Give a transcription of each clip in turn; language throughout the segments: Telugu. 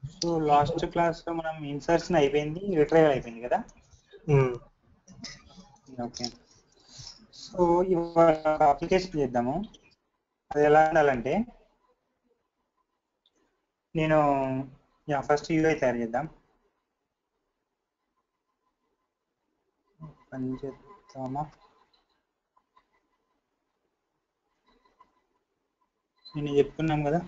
సో లాస్ట్ క్లాస్ లో మనం ఇన్సర్షన్ అయిపోయింది రిట్రైవల్ అయిపోయింది కదా ఓకే సో ఇవాళ అప్లికేషన్ చేద్దాము అది ఎలా ఉండాలంటే నేను యా ఫస్ట్ యూఐ తయారు చేద్దాం పని చేద్దామా నేను చెప్పుకున్నాం కదా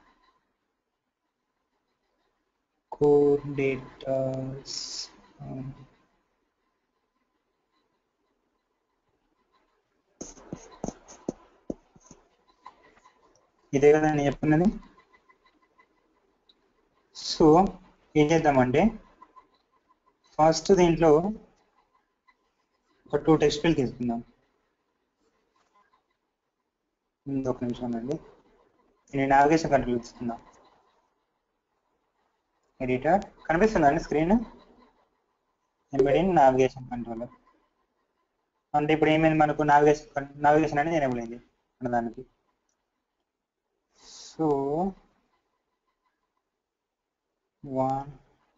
కోర్ డేటాస్ ఇదే కదా నేను చెప్పుకున్నది సో ఏం చేద్దామంటే ఫస్ట్ దీంట్లో ఒక టూ టెక్స్ట్ ఫీల్ తీసుకుందాం ముందు ఒక నిమిషం అండి నేను నావిగేషన్ కంట్రోల్ తీసుకుందాం ఎడిటర్ కనిపిస్తుందండి స్క్రీన్ ఎంబెడింగ్ నావిగేషన్ కంట్రోలర్ అంటే ఇప్పుడు ఏమైంది మనకు నావిగేషన్ నావిగేషన్ అనేది ఎనేబుల్ అయింది మన దానికి సో వన్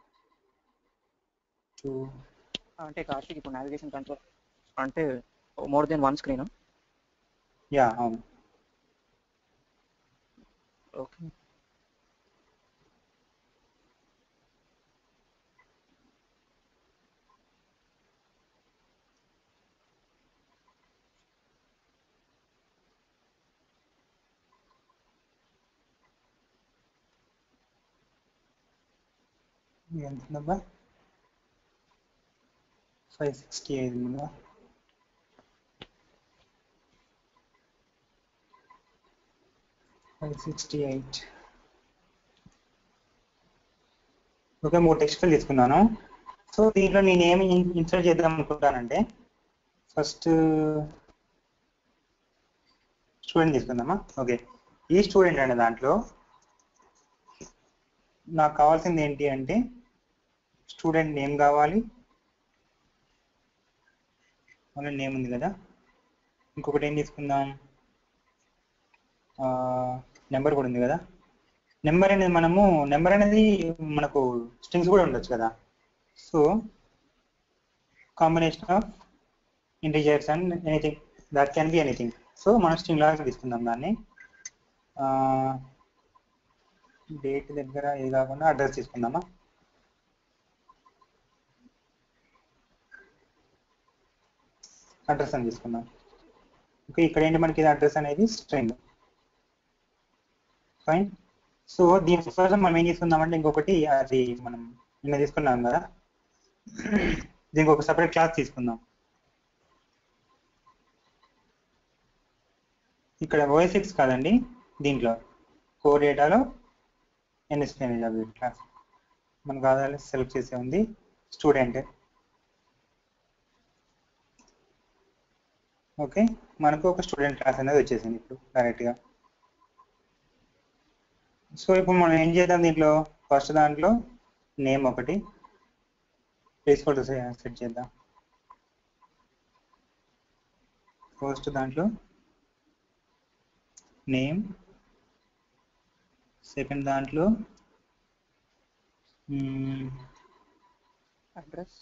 టూ అంటే కార్తీక్ ఇప్పుడు నావిగేషన్ కంట్రోల్ అంటే more than one screen yeah అవును ఓకే ఎంత నెంబర్ ఫైవ్ సిక్స్టీ ఐదు ఉందా ఫైవ్ సిక్స్టీ ఎయిట్ ఓకే మూడు టెక్స్ట్ ఫైల్ తీసుకున్నాను సో దీంట్లో నేను ఏమి ఇన్సర్ట్ చేద్దాం అనుకుంటానంటే ఫస్ట్ స్టూడెంట్ తీసుకుందామా ఓకే ఈ స్టూడెంట్ అనే దాంట్లో నాకు కావాల్సింది ఏంటి అంటే స్టూడెంట్ నేమ్ కావాలి మళ్ళీ నేమ్ ఉంది కదా ఇంకొకటి ఏం తీసుకుందాం నెంబర్ కూడా ఉంది కదా నెంబర్ అనేది మనము నెంబర్ అనేది మనకు స్ట్రింగ్స్ కూడా ఉండొచ్చు కదా so combination of integers and anything that can be anything so మనం స్ట్రింగ్ లాగా తీసుకుందాం దాన్ని డేట్ దగ్గర ఇది కాకుండా అడ్రస్ తీసుకుందామా అడ్రస్ అని తీసుకుందాం ఓకే ఇక్కడ ఏంటి మనకి ఇది అడ్రస్ అనేది స్ట్రింగ్ ఫైన్ సో దీని కోసం మనం ఏం తీసుకుందామంటే ఇంకొకటి అది మనం నిన్న తీసుకున్నాం కదా దీనికి ఒక సపరేట్ క్లాస్ తీసుకుందాం ఇక్కడ ఓఎస్ఎక్స్ కాదండి దీంట్లో కోర్ డేటాలో ఎన్ఎస్పీ అనేది క్లాస్ మనకు ఆధార్ సెలెక్ట్ చేసే ఉంది స్టూడెంట్ ఓకే మనకు ఒక స్టూడెంట్ క్లాస్ అనేది వచ్చేసింది ఇప్పుడు డైరెక్ట్గా సో ఇప్పుడు మనం ఏం చేద్దాం దీంట్లో ఫస్ట్ దాంట్లో నేమ్ ఒకటి ప్లేస్ ఫోటో సెట్ చేద్దాం ఫస్ట్ దాంట్లో నేమ్ సెకండ్ దాంట్లో అడ్రస్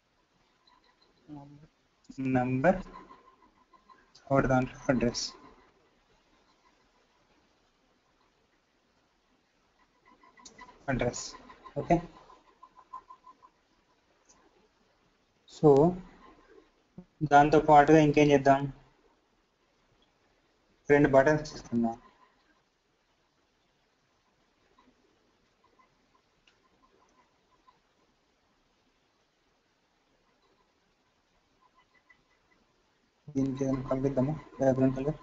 నంబర్ థర్డ్ దాంట్లో అడ్రస్ అడ్రస్ ఓకే సో దాంతో పాటుగా ఇంకేం చేద్దాం రెండు బటన్స్ తీసుకుందాం దీనికి ఏదైనా పంపిద్దామా బ్యాక్గ్రౌండ్ కలర్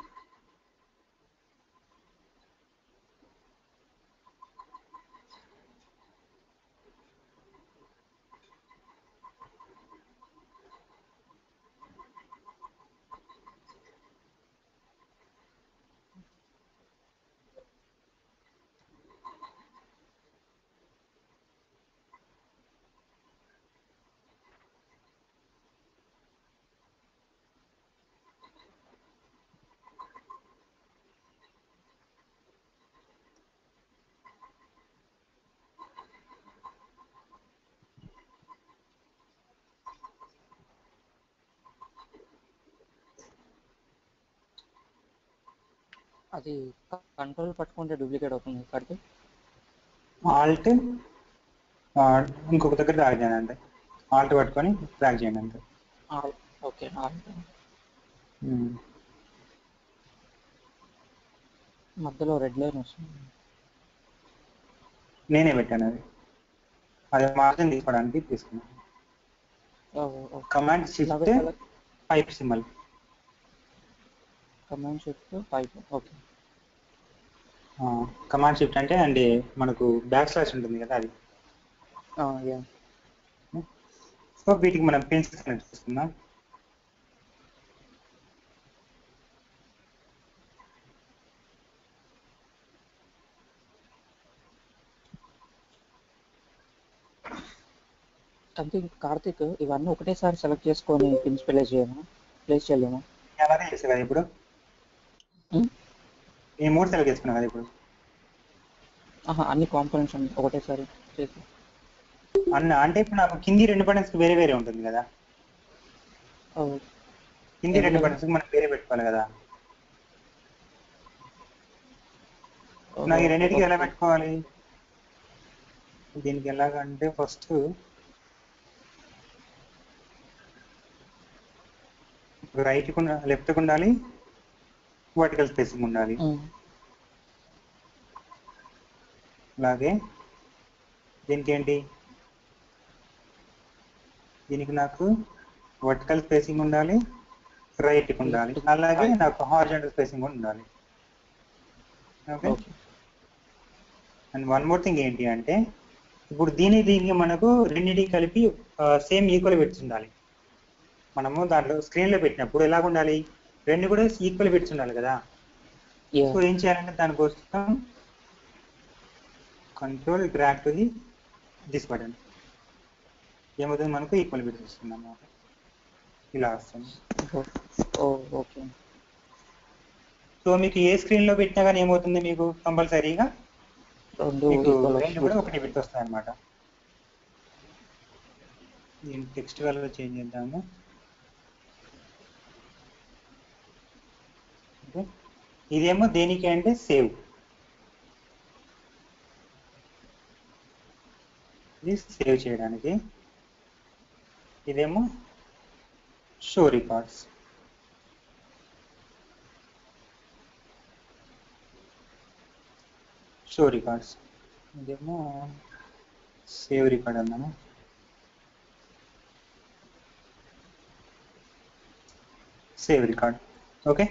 అది కంట్రోల్ పట్టుకుంటే డూప్లికేట్ అవుతుంది కార్తిక్ ఆల్ట్ ఇంకొక దగ్గర డ్రాగ్ చేయండి అంతే ఆల్ట్ పట్టుకొని డ్రాగ్ చేయండి అంతే ఓకే ఉమ్. మధ్యలో రెడ్ లైన్ వస్తుంది నేనే పెట్టాను అది అది మార్జిన్ తీసుకోవడానికి తీసుకున్నాను command shift pipe symbol command shift pipe okay command shift అంటే అండి మనకు బ్యాక్ స్లాష్ ఉంటుంది కదా అది యా సో వీటికి మనం పిన్స్ కనెక్ట్ చేసుకుందాం సంథింగ్ కార్తిక్ ఇవన్నీ ఒకటేసారి సెలెక్ట్ చేసుకొని పిన్స్ ప్లేస్ చేయమా ప్లేస్ చేయలేమా అలాగే చేసా కదా ఇప్పుడు Hmm? ఈ మూడు సెలెక్ట్ చేసుకున్నా కదా ఇప్పుడు ఆహా, అన్ని కాంపోనెంట్స్ ఒకటేసారి చేసి అన్న అంటే ఇప్పుడు నాకు కింది రెండు బటన్స్ వేరే వేరే ఉంటుంది కదా ఓ, కింది రెండు ఎందులో? బటన్స్ మనం వేరే పెట్టుకోవాలి కదా ఓ, నాకు ఈ రెండింటికి ఎలా ఓకే. పెట్టుకోవాలి దీనికి ఎలాగంటే ఫస్ట్ రైట్ లెఫ్ట్ ఉండాలి వర్టికల్ స్పేసింగ్ ఉండాలి ఉమ్, అలాగే దీనికి ఏంటి దీనికి నాకు వర్టికల్ స్పేసింగ్ ఉండాలి రైట్ ఉండాలి అలాగే నాకు హార్జెంటల్ స్పేసింగ్ కూడా ఉండాలి okay okay and one more thing ఏంటి అంటే ఇప్పుడు దీని దీనికి మనకు రెండింటికి కలిపి సేమ్ ఈక్వల్ పెట్టి ఉండాలి మనము దాంట్లో స్క్రీన్ లో పెట్టినప్పుడు ఎలా ఉండాలి రెండు కూడా ఈక్వల్ పెట్టి ఉండాలి కదా యా సో ఏం చేయాలంటే దానికోసం control drag to the this button ఏమవుతుంది మనకు ఈక్వల్ బిట్స్ వస్తుంది అన్నమాట ఇలా వస్తుంది ఓ ఓకే సో మీకు ఏ స్క్రీన్ లో పెట్టినా కానీ ఏమవుతుంది మీకు కంపల్సరీగా రెండు మీకు equal రెండు కూడా వస్తుంది. ఒకటి బిట్ వస్తాయి అనమాట దీని టెక్స్ట్ కలర్ చేంజ్ చేద్దాము ఓకే ఇదేమో దేనికి అంటే సేవ్ ఇది సేవ్ చేయడానికి ఇదేమో షో రికార్డ్స్ షో రికార్డ్స్ ఇదేమో సేవ్ రికార్డ్ అన్నాము సేవ్ రికార్డ్ ఓకే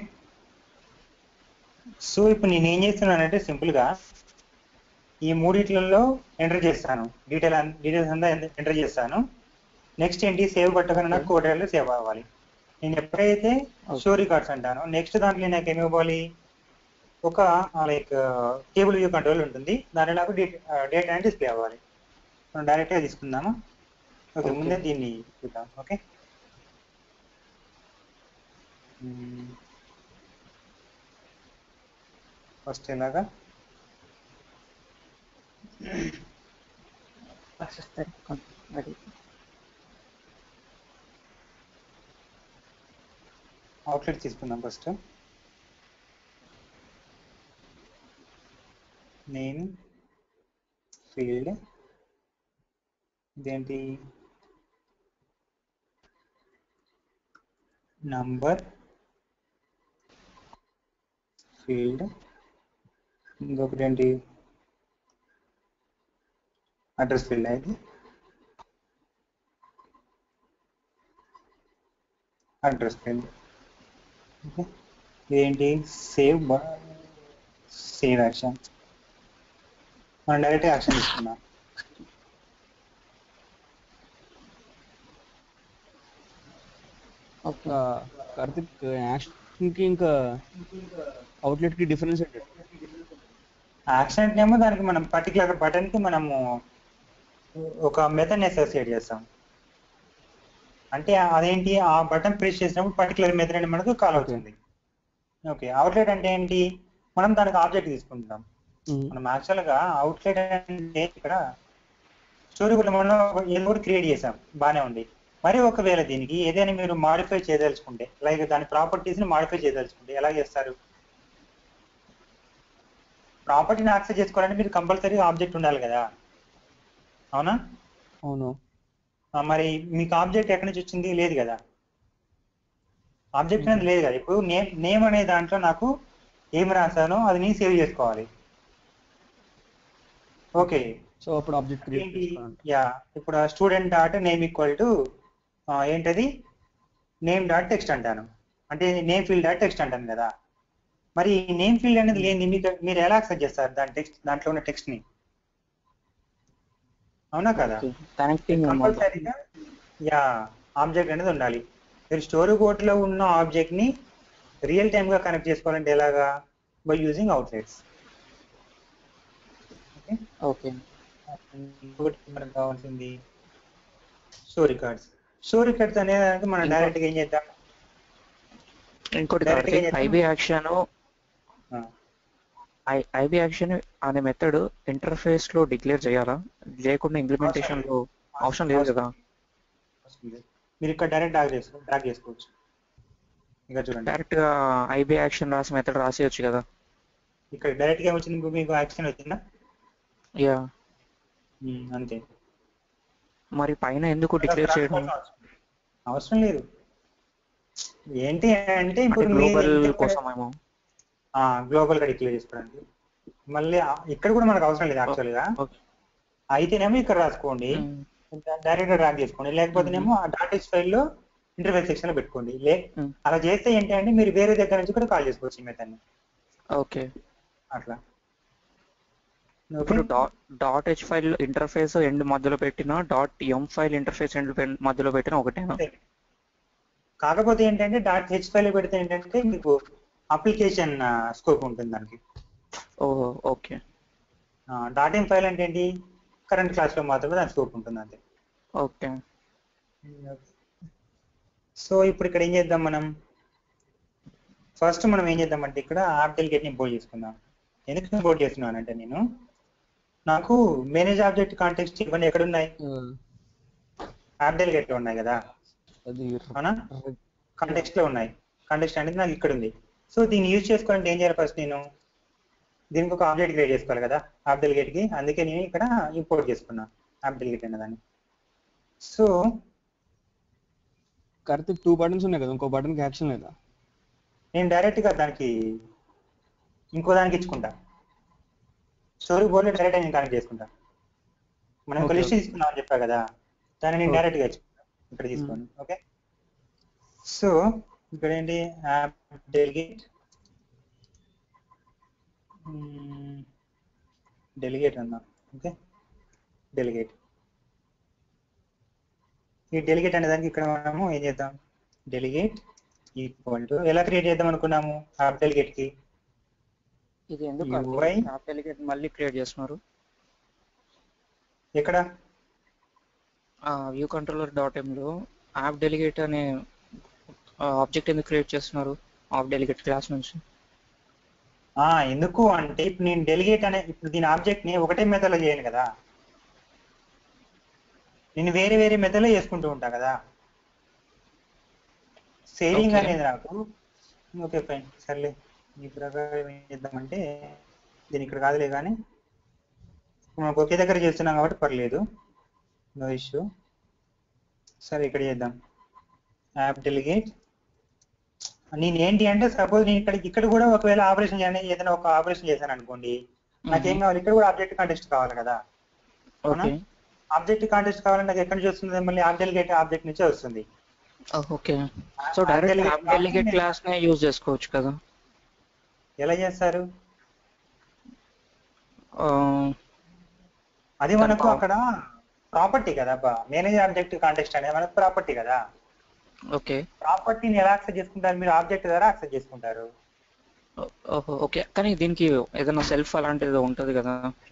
సో ఇప్పుడు నేను ఏం చేస్తున్నానంటే సింపుల్గా ఈ మూడిట్లలో ఎంటర్ చేస్తాను డీటెయిల్ డీటెయిల్స్ అంతా ఎంటర్ చేస్తాను నెక్స్ట్ ఏంటి సేవ్ కొట్టగానే నాకు కోటలో సేవ్ అవ్వాలి నేను ఎప్పుడైతే షో రికార్డ్స్ అంటానో నెక్స్ట్ దాంట్లో నాకు ఏమి ఇవ్వాలి ఒక లైక్ టేబుల్ వ్యూ కంట్రోల్ ఉంటుంది దాంట్లో నాకు డేటా అనేది డిస్ప్లే అవ్వాలి మనం డైరెక్ట్గా తీసుకుందాము ఓకే Okay. ముందే దీన్ని చూద్దాం ఓకే ఫస్ట్ ఎలాగా రాసిస్తారు అది అవుట్లెట్ తీసుకుందాం ఫస్ట్ నేమ్ ఫీల్డ్ ఇదేంటి నంబర్ ఫీల్డ్ ఇంకొకటి ఏంటి అడ్రస్ ఫీల్డ్ అయితే అడ్రస్ ఫీల్డ్ ఓకే ఇదేంటి సేవ్ సేవ్ యాక్షన్ మనం డైరెక్ట్ యాక్షన్ తీసుకున్నాం ఓకే ఆ, కార్తిక్ యాక్షన్ కి ఇంకా అవుట్లెట్ కి డిఫరెన్స్ ఏంటి యాక్షన్ అంటేనేమో దానికి మనం పర్టికులర్ బటన్ కి మనము ఒక మెథడ్ అసోసియేట్ చేస్తాం అంటే అదేంటి ఆ బటన్ ప్రెస్ చేసినప్పుడు పర్టికులర్ మెథడ్ అని మనకు కాల్ అవుతుంది ఓకే అవుట్లెట్ అంటే ఏంటి మనం దానికి ఆబ్జెక్ట్ తీసుకుంటాం మనం యాక్చువల్ గా అవుట్లెట్ అంటే ఇక్కడ స్టోరీ కూడా మనం ఏదో కూడా క్రియేట్ చేసాం బానే ఉంది మరి ఒకవేళ దీనికి ఏదైనా మీరు మాడిఫై చేయదలుచుకుంటే లైక్ దాని ప్రాపర్టీస్ ని మాడిఫై చేయదలుచుకుంటే ఎలా చేస్తారు ప్రాపర్టీని యాక్సెస్ చేసుకోవాలంటే మీరు కంపల్సరీ ఆబ్జెక్ట్ ఉండాలి కదా అవునా అవును ఆ, మరి మీకు ఆబ్జెక్ట్ ఎక్కడి నుంచి వచ్చింది లేదు కదా ఆబ్జెక్ట్ అనేది లేదు కదా ఇప్పుడు నేమ్ నేమ్ అనే దాంట్లో నాకు ఏం రాశానో అది నేను సేవ్ చేసుకోవాలి ఓకే సో అప్పుడు ఆబ్జెక్ట్ క్రియేట్ ఏంటి చేసుకోవాలి యా ఇప్పుడు student dot name equal to ఏంటది నేమ్ డాట్ టెక్స్ట్ అంటాను అంటే నేమ్ ఫీల్డ్ డాట్ టెక్స్ట్ అంటాను కదా మరి నేమ్ ఫీల్డ్ అనేది లేని మీకు మీరు ఎలా యాక్సెస్ చేస్తారు దాని టెక్స్ట్ దాంట్లో ఉన్న టెక్స్ట్ ని అవునా కదా కనెక్టింగ్ కంపల్సరీగా యా ఆబ్జెక్ట్ అనేది ఉండాలి మీరు స్టోరీ కోడ్ లో ఉన్న ఆబ్జెక్ట్ ని రియల్ టైమ్ గా కనెక్ట్ చేసుకోవాలంటే ఎలాగా బై యూజింగ్ అవుట్లెట్స్ ఓకే ఇంకొకటి మనకు కావాల్సింది స్టోరీ కార్డ్స్ స్టోరీ కార్డ్స్ అనేది మనం ఇంకో- డైరెక్ట్ గా ఏం చేద్దాం ఇంకోటి Direct గా కార్తీక్ చేద్దాం. ఐబీ యాక్షన్ ఆ, ఐబీ యాక్షన్ అనే మెథడ్ ఇంటర్ఫేస్ లో డిక్లేర్ చేయాలా లేకుండా ఇంప్లిమెంటేషన్ లో అవసరం లేదు కదా వస్తుంది. మీరు ఇక్కడ డైరెక్ట్ డ్రాగ్ చేసుకో డ్రాగ్ చేసుకోవచ్చు ఇక్కడ చూడండి డైరెక్ట్ గా ఐబీ యాక్షన్ రాసి మెథడ్ రాసేయచ్చు కదా ఇక్కడ డైరెక్ట్ గా వచ్చింది మీకు- మీకు యాక్షన్ వచ్చిందా యా ఉమ్, అంతే మరి పైన ఎందుకు డిక్లేర్ చేయడం అవసరం లేదు ఏంటి అంటే అంటే ఇప్పుడు గ్లోబల్ కోసమేమో గ్లోబల్ గా డిక్లేర్ చేసుకోవడానికి మళ్ళీ ఆ- ఇక్కడ కూడా మనకు అవసరం లేదు యాక్చువల్ గా ఓకే అయితేనేమో ఇక్కడ రాసుకోండి డైరెక్ట్ గా డ్రాగ్ చేసుకోండి లేకపోతేనేమో ఆ డాట్ హెచ్ ఫైల్ లో ఇంటర్ఫేస్ సెక్షన్ లో పెట్టుకోండి లే Hmm. అలా చేస్తే ఏంటి అంటే మీరు వేరే దగ్గర నుంచి కూడా కాల్ చేసుకోవచ్చు ఈ మెథడ్ ని ఓకే అట్లా ఇప్పుడు Okay? Dot dot H file interface end మధ్యలో పెట్టిన dot M file interface end మధ్యలో పెట్టిన ఒకటేనా అంతే. కాకపోతే ఏంటంటే డాట్ హెచ్ ఫైల్ పెడితే ఏంటంటే మీకు అప్లికేషన్ స్కోప్ ఉంటుంది దానికి oh okay dot in file అంటే ఏంటి కరెంట్ క్లాస్ లో మాత్రమే దాని స్కోప్ ఉంటుంది అంతే ఓకే సో ఇప్పుడు ఇక్కడ ఏం చేద్దాం మనం ఫస్ట్ మనం ఏం చేద్దామంటే ఇక్కడ యాప్ డెలిగేట్ ని ఇంపోర్ట్ చేసుకుందాం ఎందుకు ఇంపోర్ట్ చేస్తున్నాను అంటే నేను నాకు మేనేజ్ ఆబ్జెక్ట్ కాంటెక్స్ట్ ఇవన్నీ ఎక్కడ ఉన్నాయి యాప్ డెలిగేట్ లో ఉన్నాయి కదా అది అవునా కాంటెక్స్ట్ లో ఉన్నాయి కాంటెక్స్ట్ అనేది నాకు ఇక్కడ ఉంది సో దీన్ని యూజ్ చేసుకోవాలంటే ఏం చేయాలి ఫస్ట్ నేను దీనికి ఒక ఆబ్జెక్ట్ క్రియేట్ చేసుకోవాలి కదా యాప్ డెలిగేట్ కి అందుకే నేను ఇక్కడ ఇంపోర్ట్ చేసుకున్నా యాప్ డెలిగేట్ అన్నదాన్ని సో కార్తిక్ టూ బటన్స్ ఉన్నాయి కదా ఇంకో బటన్ కి యాక్షన్ లేదా నేను డైరెక్ట్ గా దానికి ఇంకో దానికి ఇచ్చుకుంటా స్టోరీ బోర్డ్ డైరెక్ట్ నేను కనెక్ట్ చేసుకుంటా మనం ఒక Okay, లిస్ట్ తీసుకున్నాం అని చెప్పా కదా దాన్ని నేను Okay. డైరెక్ట్ గా ఇచ్చుకుంటా ఇక్కడ తీసుకోండి ఓకే సో ఇక్కడ ఏంటి యాప్ డెలిగేట్ డెలిగేట్ అన్నా ఓకే డెలిగేట్ ఈ డెలిగేట్ అనే దానికి ఇక్కడ మనము ఏం చేద్దాం డెలిగేట్ ఈక్వల్ టు ఎలా క్రియేట్ చేద్దాం అనుకున్నాము యాప్ డెలిగేట్ కి ఇది ఎందుకు UI? యాప్ డెలిగేట్ మళ్ళీ క్రియేట్ చేస్తున్నారు ఎక్కడ వ్యూ కంట్రోలర్ డాట్ లో యాప్ డెలిగేట్ అనే ఆబ్జెక్ట్ ఎందుకు క్రియేట్ చేస్తున్నారు ఆఫ్ డెలిగేట్ క్లాస్ నుంచి ఆ ఎందుకు అంటే ఇప్పుడు నేను డెలిగేట్ అనే ఇప్పుడు దీని ఆబ్జెక్ట్ ని ఒకటే మెథడ్ లో చేయను కదా నేను వేరే వేరే మెథడ్ లో చేసుకుంటూ ఉంటా కదా సేవింగ్ Okay. అనేది నాకు ఓకే ఫైన్ సర్లే ఈ ప్రకారం ఏం చేద్దామంటే దీని ఇక్కడ కాదులే కానీ ఇప్పుడు మనకు ఒకే దగ్గర చేస్తున్నాం కాబట్టి పర్లేదు నో ఇష్యూ సరే ఇక్కడ చేద్దాం యాప్ డెలిగేట్ నేను ఏంటి అంటే సపోజ్ నేను ఇక్కడ ఇక్కడ కూడా ఒకవేళ ఆపరేషన్ చేయని ఏదైనా ఒక ఆపరేషన్ చేశాను అనుకోండి నాకేం కావాలి ఇక్కడ కూడా ఆబ్జెక్ట్ కాంటెక్స్ట్ కావాలి కదా అవునా? ఓకే ఆబ్జెక్ట్ కాంటెక్స్ట్ కావాలంటే నాకు ఎక్కడి నుంచి వస్తుంది మళ్ళీ యాప్ డెలిగేట్ ఆబ్జెక్ట్ నుంచే వస్తుంది okay so direct app delegate class నే యూజ్ చేసుకోవచ్చు కదా ఎలా చేస్తారు ఆ, అది మనకు దాని అక్కడ ప్రాపర్టీ కదా అబ్బా మేనేజ్ ఆబ్జెక్ట్ కాంటెక్స్ట్ అనేది మనకు ప్రాపర్టీ కదా ఓకే ప్రాపర్టీని ఎలా యాక్సెస్ చేసుకుంటారు మీరు ఆబ్జెక్ట్ ద్వారా యాక్సెస్ చేసుకుంటారు ఓ- ఓహో ఓకే కానీ దీనికి ఏదైనా సెల్ఫ్ అలాంటిది ఉంటది కదా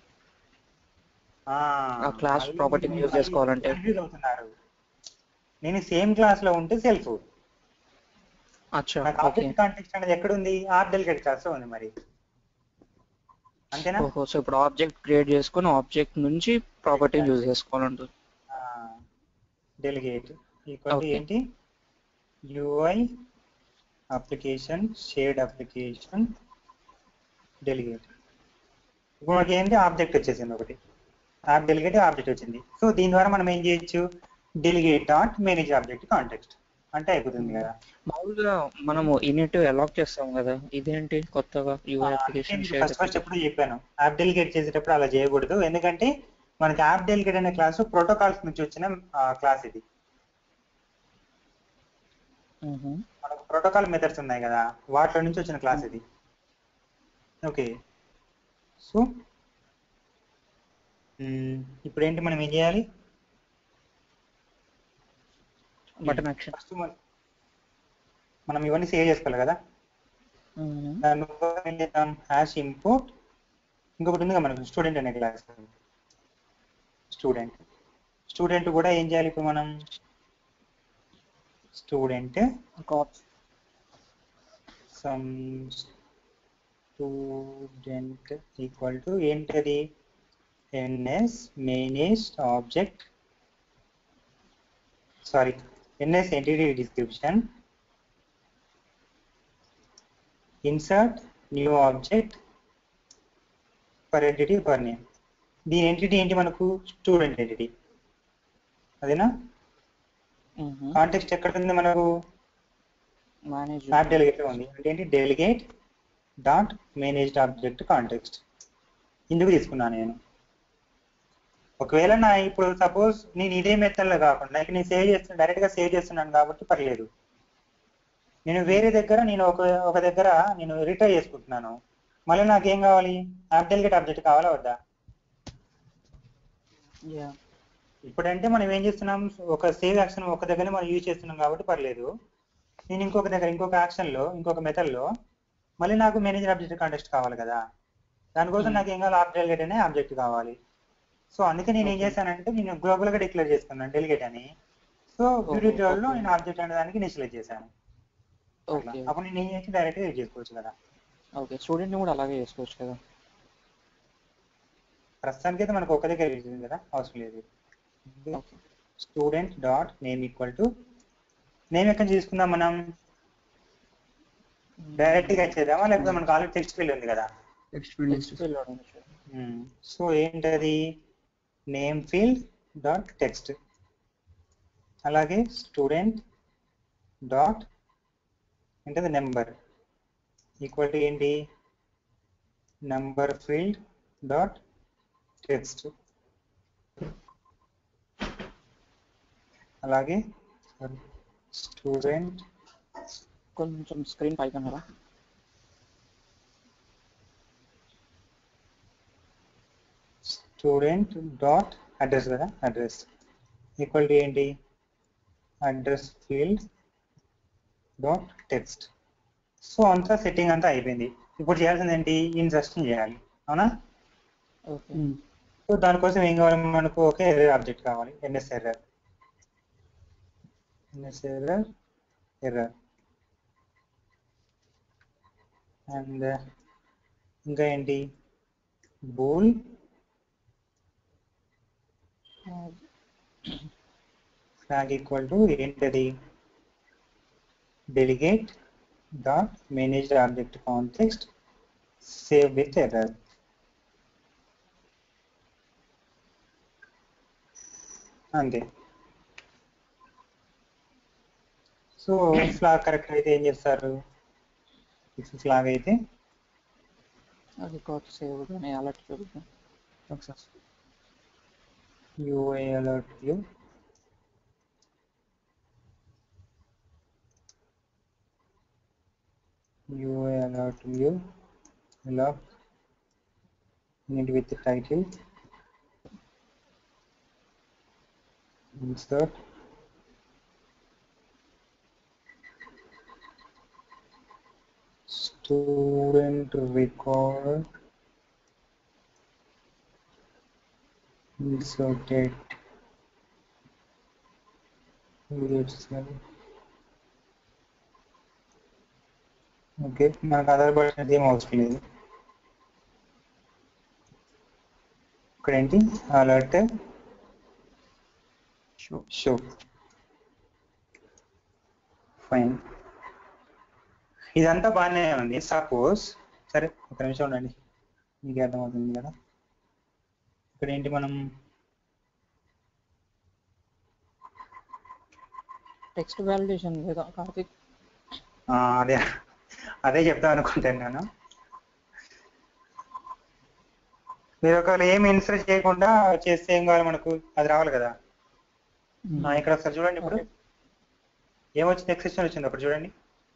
ఆ class మళ్ళీ property ని use మళ్ళీ చేసుకోవాలంటే? confuse అవుతున్నారు నేను సేమ్ క్లాస్ లో ఉంటే సెల్ఫ్ అచ్చా నాకు ఓకే ఆబ్జెక్ట్ కాంటెక్స్ట్ అనేది ఎక్కడ ఉంది ఆర్ డెలిగేట్ క్లాస్ లో ఉంది మరి అంతేనా ఓహో సో ఇప్పుడు ఆబ్జెక్ట్ క్రియేట్ చేసుకొని ఆబ్జెక్ట్ నుంచి ప్రాపర్టీ యూజ్ చేసుకోవాలంటుంది డెలిగేట్ ఈక్వల్ Okay. ఏంటి UI application shared application delegate ఇప్పుడు మనకి ఏంటి ఆబ్జెక్ట్ వచ్చేసింది ఒకటి యాప్ డెలిగేట్ ఆబ్జెక్ట్ వచ్చింది సో దీని ద్వారా మనం ఏం చేయొచ్చు delegate dot manage object context అంటే అయిపోతుంది కదా మామూలుగా మనము ఇనిట్ అలాక్ చేస్తాం కదా ఇదేంటి కొత్తగా UI application share first first ఎప్పుడు చెప్పాను యాప్ డెలిగేట్ చేసేటప్పుడు అలా చేయకూడదు ఎందుకంటే మనకి యాప్ డెలిగేట్ అనే క్లాస్ ప్రోటోకాల్స్ నుంచి వచ్చిన క్లాస్ ఇది మనకు ప్రోటోకాల్ మెథడ్స్ ఉన్నాయి కదా వాటిలో నుంచి వచ్చిన క్లాస్ ఇది ఓకే సో ఇప్పుడు ఏంటి మనం ఏం చేయాలి బటన్ యాక్షన్ ఫస్ట్ మనం ఇవన్నీ సేవ్ చేసుకోవాలి కదా దాని ఏం చేద్దాం హ్యాష్ ఇంపోర్ట్ ఇంకొకటి ఉంది కదా మనకు స్టూడెంట్ అనే క్లాస్ స్టూడెంట్ స్టూడెంట్ కూడా ఏం చేయాలి ఇప్పుడు మనం student some student equal to ఏంటది NS managed object sorry NS entity description insert new object for entity for name దీని ఎంటిటీ ఏంటి మనకు స్టూడెంట్ ఎంటిటీ అదేనా కాంటెక్స్ట్ ఎక్కడ ఉంది మనకు మేనేజ్ యాప్ డెలిగేట్ ఉంది అంటే ఏంటి delegate dot managed object context ఇందుకు తీసుకున్నాను నేను ఒకవేళ నా ఇప్పుడు సపోజ్ నేను ఇదే మెథడ్లో కాకుండా ఇక్కడ నేను సేవ్ చేస్తున్నా డైరెక్ట్ గా సేవ్ చేస్తున్నాను కాబట్టి పర్లేదు నేను వేరే దగ్గర నేను ఒక ఒక దగ్గర నేను రిటైర్ చేసుకుంటున్నాను మళ్ళీ నాకు ఏం కావాలి యాప్ డెలిగేట్ ఆబ్జెక్ట్ కావాలా వద్దా ఇప్పుడంటే మనం ఏం చేస్తున్నాం ఒక సేవ్ యాక్షన్ ఒక దగ్గర మనం యూజ్ చేస్తున్నాం కాబట్టి పర్లేదు నేను ఇంకొక దగ్గర ఇంకొక యాక్షన్ లో ఇంకొక మెథడ్ లో మళ్ళీ నాకు మేనేజర్ ఆబ్జెక్ట్ కాంటెక్స్ట్ కావాలి కదా దానికోసం Hmm. నాకు ఏం కావాలి ఆప్ డెలిగేట్ అనే ఆబ్జెక్ట్ కావాలి సో అందుకే నేను ఏం Okay. చేశానంటే నేను గ్లోబల్ గా డిక్లేర్ చేసుకున్నాను డెలిగేట్ అని సో బ్యూటీ Oh, ట్రోల్ లో okay. నేను ఆబ్జెక్ట్ అనే దానికి ఇనిషియలైజ్ చేశాను అట్లా. ఓకే అప్పుడు నేను ఏం చేసి డైరెక్ట్ గా యూజ్ చేసుకోవచ్చు కదా ఓకే స్టూడెంట్ ని కూడా అలాగే చేసుకోవచ్చు కదా ప్రస్తుతానికి అయితే మనకు ఒక దగ్గర యూజ్ కదా అవసరం లేదు okay student dot name equal to name ఎక్కడ తీసుకుందాం మనం డైరెక్ట్ గా ఇచ్చేద్దామా లేకపోతే మనకు ఆల్రెడీ టెక్స్ట్ ఫీల్డ్ ఉంది కదా టెక్స్ట్ ఫీల్డ్ సో ఏంటది నేమ్ ఫీల్డ్ డాట్ టెక్స్ట్ అలాగే స్టూడెంట్ డాట్ ఏంటది నెంబర్ ఈక్వల్ టు ఏంటి నంబర్ ఫీల్డ్ డాట్ టెక్స్ట్ అలాగే స్టూడెంట్ కొంచెం స్క్రీన్ పైకి ఉన్నారా స్టూడెంట్ డాట్ అడ్రస్ కదా అడ్రస్ ఈక్వల్ టు ఏంటి address field dot text so అంతా సెట్టింగ్ అంతా అయిపోయింది ఇప్పుడు చేయాల్సింది ఏంటి ఇన్సర్షన్ చేయాలి అవునా ఓకే సో దానికోసం ఏం కావాలి మనకు ఒక ఎర్రర్ ఆబ్జెక్ట్ కావాలి NS error NS error error and ఇంకా ఏంటి బూల్ ఫ్లాగ్ ఈక్వల్ టు ఏంటది delegate dot managed object context save with error అంతే సో ఫ్లాగ్ కరెక్ట్ అయితే ఏం చేస్తారు ఫ్లాగ్ అయితే అది కాదు సేవ్ కానీ అలర్ట్ చూద్దాం success UI alert view. UI alert view. Lock. Need with the title. Insert. Student record. inserted okay మనకు ఆధార్ పడినది ఏం అవసరం లేదు ఇక్కడ ఏంటి అలర్ట్ షో షో ఫైన్ ఇదంతా బాగానే ఉంది సపోజ్ సరే ఒక నిమిషం ఉండండి మీకు అర్థమవుతుంది కదా ఇక్కడ ఏంటి మనం టెక్స్ట్ వాలిడేషన్ లేదా కార్తిక్ ఆ, అదే అదే చెప్తాం అనుకుంటున్నాను మీరు ఒకవేళ ఏమి ఇన్సర్ట్ చేయకుండా చేస్తే ఏం కావాలి మనకు అది రావాలి కదా ఆ, ఇక్కడ ఒకసారి చూడండి ఇప్పుడు ఏమొచ్చింది ఎక్సెప్షన్ వచ్చింది అప్పుడు చూడండి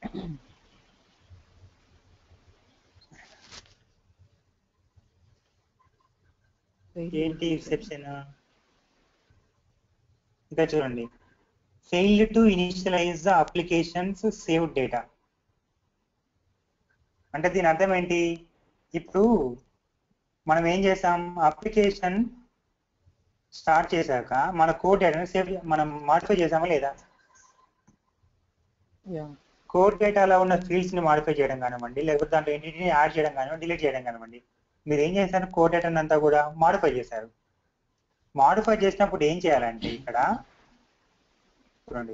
ఏంటి ఎక్సెప్షన్ ఇంకా చూడండి failed to initialize the applications save data అంటే దీని అర్థం ఏంటి ఇప్పుడు మనం ఏం చేసాం అప్లికేషన్ స్టార్ట్ చేశాక మన కోడ్ డేటాను సేవ్ మనం మాడిఫై చేసామా లేదా యా కోడ్ డేటాలో ఉన్న ఫీల్డ్స్ ని మాడిఫై చేయడం కానివ్వండి లేకపోతే దాంట్లో ఎన్నిటిని యాడ్ చేయడం కానివ్వండి డిలీట్ చేయడం కానివ్వండి మీరు ఏం చేశారు కోడ్ డేటాను అంతా కూడా మాడిఫై చేశారు మాడిఫై చేసినప్పుడు ఏం చేయాలంటే ఇక్కడ చూడండి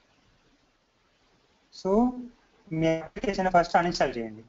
సో మీ అప్లికేషన్ ఫస్ట్ అన్ఇన్స్టాల్ చేయండి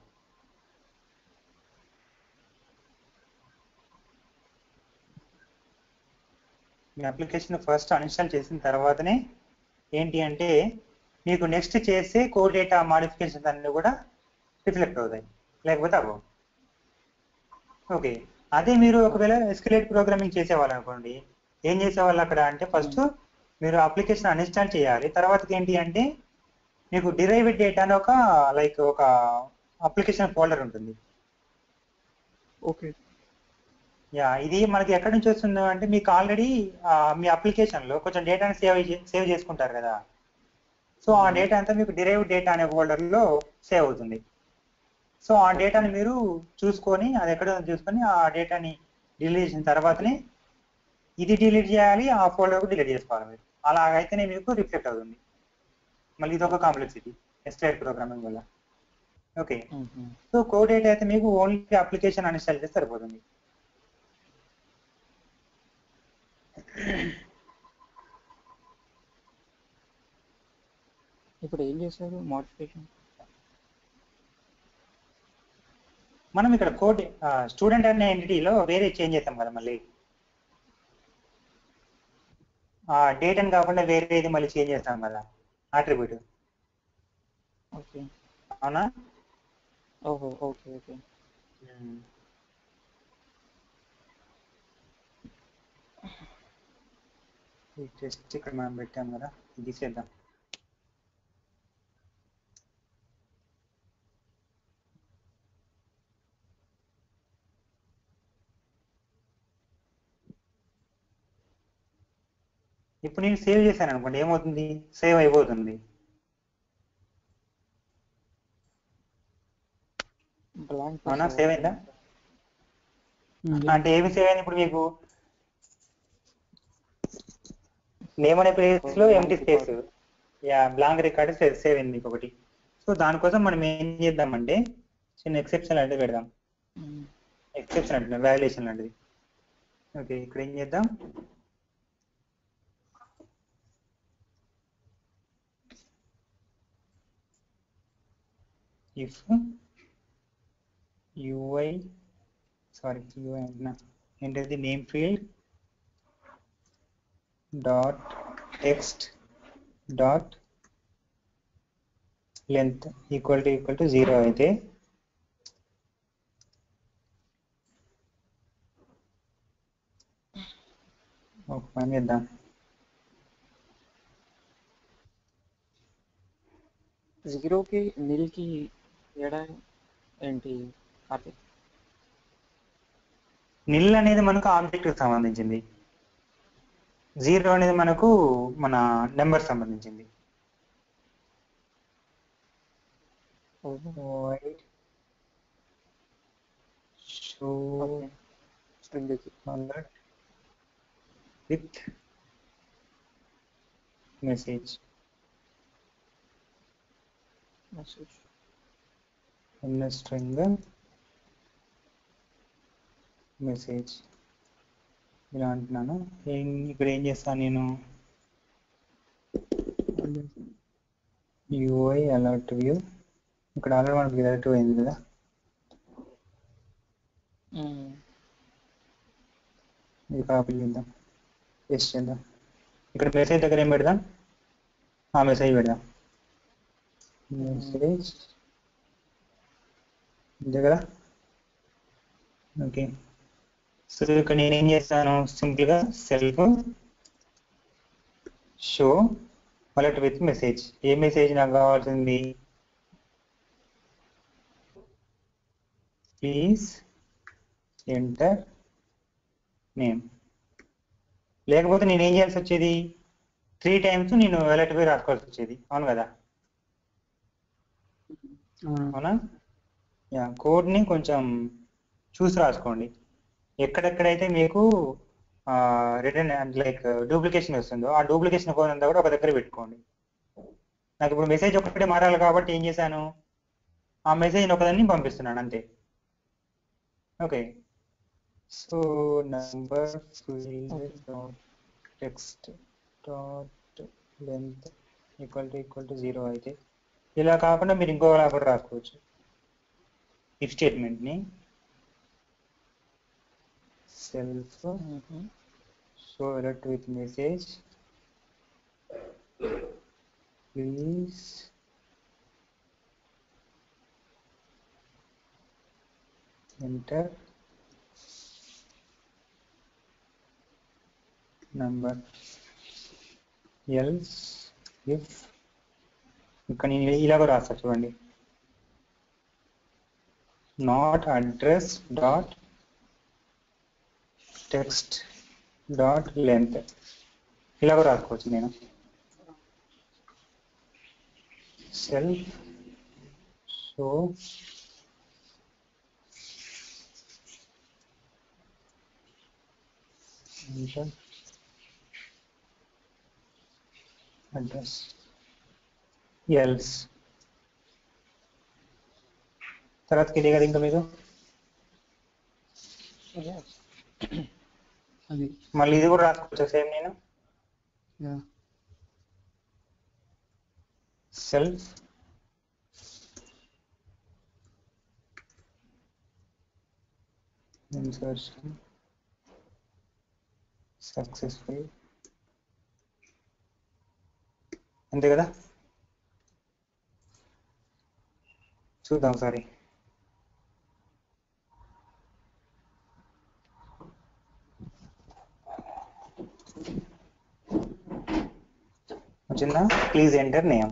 మీ అప్లికేషన్ ఫస్ట్ అన్ఇన్స్టాల్ చేసిన తర్వాతనే ఏంటి అంటే మీకు నెక్స్ట్ చేసే కోడ్ డేటా మాడిఫికేషన్స్ అన్ని కూడా రిఫ్లెక్ట్ అవుతాయి లేకపోతే అవ్వవు ఓకే అదే మీరు ఒకవేళ ఎస్కలేట్ ప్రోగ్రామింగ్ చేసేవాళ్ళు అనుకోండి ఏం చేసేవాళ్ళు అక్కడ అంటే ఫస్ట్ మీరు అప్లికేషన్ అన్ఇన్స్టాల్ చేయాలి తర్వాత ఏంటి అంటే మీకు డిరైవ్డ్ డేటా అని ఒక లైక్ ఒక అప్లికేషన్ ఫోల్డర్ ఉంటుంది ఓకే యా ఇది మనకి ఎక్కడి నుంచి వస్తుందో అంటే మీకు ఆల్రెడీ మీ అప్లికేషన్ లో కొంచెం డేటాని సేవ్ సేవ్ చేసుకుంటారు కదా సో ఆ డేటా అంతా మీకు డిరైవ్ డేటా అనే ఫోల్డర్ లో సేవ్ అవుతుంది సో ఆ డేటాని మీరు చూసుకొని అది ఎక్కడ ఉందో చూసుకొని ఆ డేటాని డిలీట్ చేసిన తర్వాతనే ఇది డిలీట్ చేయాలి ఆ ఫోల్డర్ డిలీట్ చేసుకోవాలి మీరు అలాగైతేనే మీకు రిఫ్లెక్ట్ అవుతుంది మళ్ళీ ఇది ఒక కాంప్లెక్సిటీ ఎస్టైల్ ప్రోగ్రామింగ్ వల్ల ఓకే సో కోడ్ డేటా అయితే మీకు ఓన్లీ అప్లికేషన్ అన్ఇన్స్టాల్ చేస్తే సరిపోతుంది ఇప్పుడు ఏం చేశారు మోడిఫికేషన్ మనం ఇక్కడ కోడ్ స్టూడెంట్ అనే ఎంటిటీలో వేరే చేంజ్ చేస్తాం కదా మళ్ళీ ఆ డేటాని కాకుండా వేరేది మళ్ళీ చేంజ్ చేస్తాం కదా ఆట్రిబ్యూట్ ఓకే అవునా ఓహో ఓకే ఓకే ఈ టెస్ట్ ఇక్కడ మనం పెట్టాం కదా ఇది తీసేద్దాం ఇప్పుడు నేను సేవ్ చేశాను అనుకోండి ఏమవుతుంది సేవ్ అయిపోతుంది బ్లాంక్ అవునా సేవ్ అయిందా అంటే ఏమి సేవ్ అయింది ఇప్పుడు మీకు నేమ్ అనే ప్లేస్ లో empty space yeah blank record save అయింది మీకు ఒకటి సో దానికోసం మనం ఏం చేద్దామంటే చిన్న ఎక్సెప్షన్ లాంటిది పెడదాం ఎక్సెప్షన్ అంటే వ్యాల్యుయేషన్ లాంటిది ఓకే ఇక్కడ ఏం చేద్దాం if ui sorry ui అంటున్నా enter the name field dot text dot length equal to equal to zero అయితే ఒక పని చేద్దాం జీరోకి నిల్కి తేడా ఏంటి కార్తిక్ నిల్ అనేది మనకు ఆబ్జెక్ట్ కి సంబంధించింది జీరో అనేది మనకు మన నెంబర్ సంబంధించింది void show ఓకే స్ట్రింగ్కి alert with message మెసేజ్ ఉన్న స్ట్రింగ్ మెసేజ్ ఇలా అంటున్నాను ఏం ఇక్కడ ఏం చేస్తాను నేను యూఐ అలర్ట్ వ్యూ ఇక్కడ ఆల్రెడీ మనకి అలర్ట్ అయింది కదా ఇది కాపీ చేద్దాం పేస్ట్ చేద్దాం ఇక్కడ మెసేజ్ దగ్గర ఏం పెడదాం ఆ మెసేజ్ పెడదాం మెసేజ్ దగ్గర ఓకే సో ఇక్కడ నేను ఏం చేస్తాను సింపుల్ గా self show alert with message ఏ మెసేజ్ నాకు కావాల్సింది ప్లీజ్ ఎంటర్ నేమ్ లేకపోతే నేను ఏం చేయాల్సి వచ్చేది త్రీ టైమ్స్ నేను అలర్ట్ పోయి రాసుకోవాల్సి వచ్చేది అవును కదా అవునా యా కోడ్ని కొంచెం చూసి రాసుకోండి ఎక్కడెక్కడైతే మీకు రిటర్న్ లైక్ డూప్లికేషన్ వస్తుందో ఆ డూప్లికేషన్ కోడ్ అంతా కూడా ఒక దగ్గర పెట్టుకోండి నాకు ఇప్పుడు మెసేజ్ ఒకటే మారాలి కాబట్టి ఏం చేశాను ఆ మెసేజ్ ఒకదాన్ని పంపిస్తున్నాను అంతే okay so number text dot length equal to equal to zero అయితే ఇలా కాకుండా మీరు ఇంకోలా కూడా రాసుకోవచ్చు ఇఫ్ స్టేట్మెంట్ని self show alert with message please enter number else if ఇక్కడ నేను ఇలాగ రాస్తా చూడండి not address dot text dot length ఇలా కూడా రాసుకోవచ్చు నేను సెల్ఫ్ సో అడ్రస్ ఎల్స్ తర్వాతకి ఇదే కదా ఇంకా మీరు అది మళ్ళీ ఇది కూడా రాసుకోవచ్చు సేమ్ నేను యా సెల్ఫ్ insertion successful అంతే కదా చూద్దాం ఒకసారి వచ్చిందా ప్లీజ్ ఎంటర్ నేమ్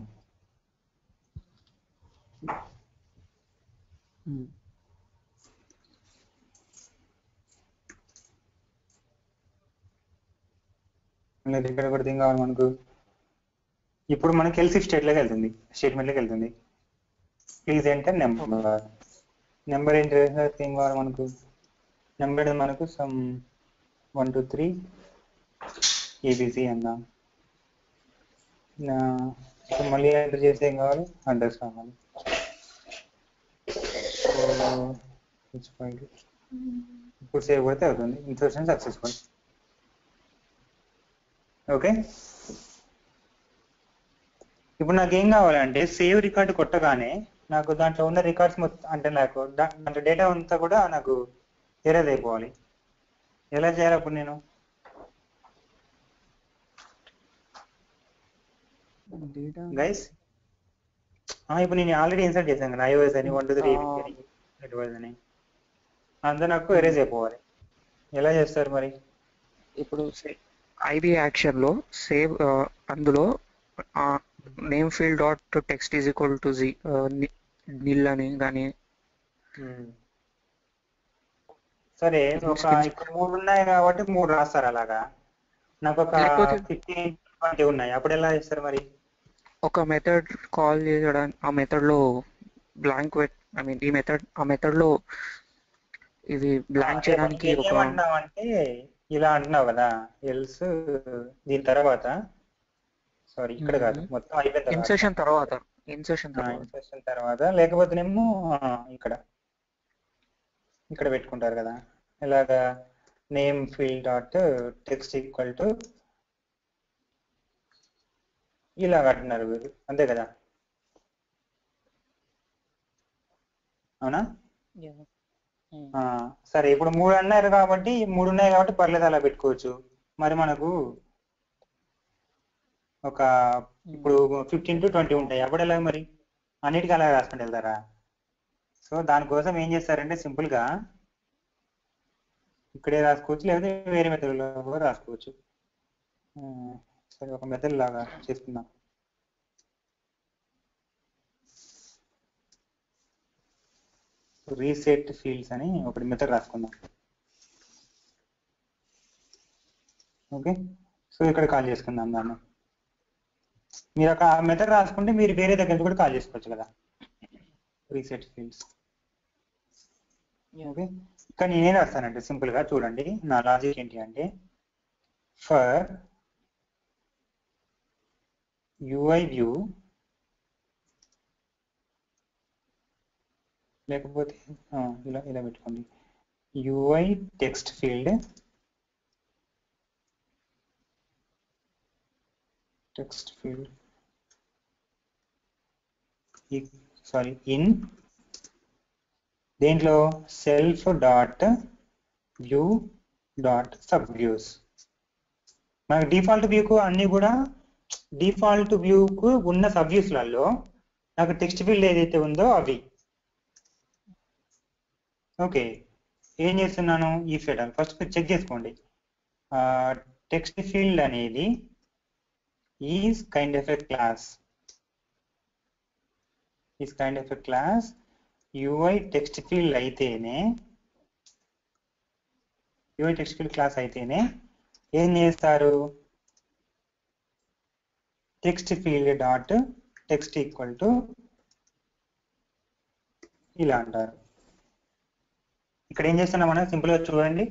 లేదు ఇక్కడ కూడా ఏం కావాలి మనకు ఇప్పుడు మనకి ఎల్సి స్టేట్లోకి వెళ్తుంది స్టేట్మెంట్లోకి వెళ్తుంది ప్లీజ్ ఎంటర్ నెంబర్ నెంబర్ ఏంటి ఏం కావాలి మనకు నెంబర్ మనకు some one two three ABC అన్నా నా- ఇప్పుడు మళ్ళీ ఎంటర్ చేస్తే ఏం కావాలి అడ్రస్ కావాలి సో, which file? ఇప్పుడు సేవ్ కొడితే అవుతుంది ఇన్సర్షన్ సక్సెస్ఫుల్ ఓకే ఇప్పుడు నాకు ఏం కావాలంటే సేవ్ రికార్డు కొట్టగానే నాకు దాంట్లో ఉన్న రికార్డ్స్ మొత్తం అంటే నాకు దా- దాంట్లో డేటా అంతా కూడా నాకు ఎరేజ్ అయిపోవాలి ఎలా చేయాలి అప్పుడు నేను డేటా గైస్ ఇప్పుడు నేను ఆల్రెడీ ఇన్సర్ట్ చేశాను కదా ఐఓఎస్ అని వన్ టూ త్రీ Ah. ఎడ్వర్స్ అని అంతా నాకు ఎరేజ్ అయిపోవాలి ఎలా చేస్తారు మరి ఇప్పుడు ఐబి యాక్షన్ లో సేవ్ అందులో name field dot text is equal to జీ నిల్ అని కానీ సరే ఒక ఇక్కడ మూడు ఉన్నాయి కాబట్టి మూడు రాస్తారు అలాగా నాకు ఒక లేకపోతే- ఫిఫ్టీన్ ట్వంటీ ఉన్నాయి అప్పుడు ఎలా చేస్తారు మరి ఒక మెథడ్ కాల్ చేయడానికి ఆ మెథడ్ లో బ్లాంక్ ఐ మీన్ ఈ మెథడ్ ఆ మెథడ్ లో ఇది బ్లాంక్ చేయడానికి ఒక ఏమంటున్నావు అంటే ఇలా అంటున్నావు కదా ఎల్స్ దీని తర్వాత సారీ ఇక్కడ కాదు Mhm. మొత్తం అయిపోయిన తర్వాత ఇన్సర్షన్ తర్వాత ఇన్సర్షన్ తర్వాత ఇన్సర్షన్ తర్వాత లేకపోతేనేమో ఆ, ఇక్కడ ఇక్కడ పెట్టుకుంటారు కదా ఇలాగా name field dot text equal to ఇలాగ అంటున్నారు వీరు అంతే కదా అవునా ఆ, సరే ఇప్పుడు మూడు అన్నారు కాబట్టి మూడు ఉన్నాయి కాబట్టి పర్లేదు అలా పెట్టుకోవచ్చు మరి మనకు ఒక ఇప్పుడు ఫిఫ్టీన్ టు ట్వంటీ ఉంటాయి అప్పుడు ఎలా మరి అన్నిటికీ అలా రాసుకుంటూ వెళ్తారా సో దానికోసం ఏం చేస్తారంటే simple గా ఇక్కడే రాసుకోవచ్చు లేదా వేరే మెథడ్లో కూడా రాసుకోవచ్చు ఆ, సరే ఒక మెథడ్ లాగా చేసుకుందాం రీసెట్ ఫీల్డ్స్ అని ఒకటి మెథడ్ రాసుకుందాం ఓకే సో ఇక్కడ కాల్ చేసుకుందాం దాన్ని మీరు ఒక మెథడ్ రాసుకుంటే మీరు వేరే దగ్గర నుంచి కూడా కాల్ చేసుకోవచ్చు కదా రీసెట్ ఫీల్డ్స్ ఓకే కానీ నేనేం రాస్తానంటే సింపుల్ గా చూడండి నా లాజిక్ ఏంటి అంటే ఫర్ యూఐ వ్యూ లేకపోతే ఆ, ఇలా ఇలా పెట్టుకోండి UI text field text field sorry in దేంట్లో self dot view dot sub views మనకి డిఫాల్ట్ వ్యూకు అన్ని కూడా డిఫాల్ట్ వ్యూకు ఉన్న సబ్ వ్యూస్లలో నాకు టెక్స్ట్ ఫీల్డ్ ఏదైతే ఉందో అవి ఓకే ఏం చేస్తున్నాను ఈ ఫెడర్ ఫస్ట్ మీరు చెక్ చేసుకోండి టెక్స్ట్ ఫీల్డ్ అనేది is kind of a class is kind of a class UI text field అయితేనే యూఐ టెక్స్ట్ ఫీల్డ్ క్లాస్ అయితేనే ఏం చేస్తారు text field dot text equal to ఇలా అంటారు ఇక్కడ ఏం చేస్తున్నాం మనం సింపుల్ గా చూడండి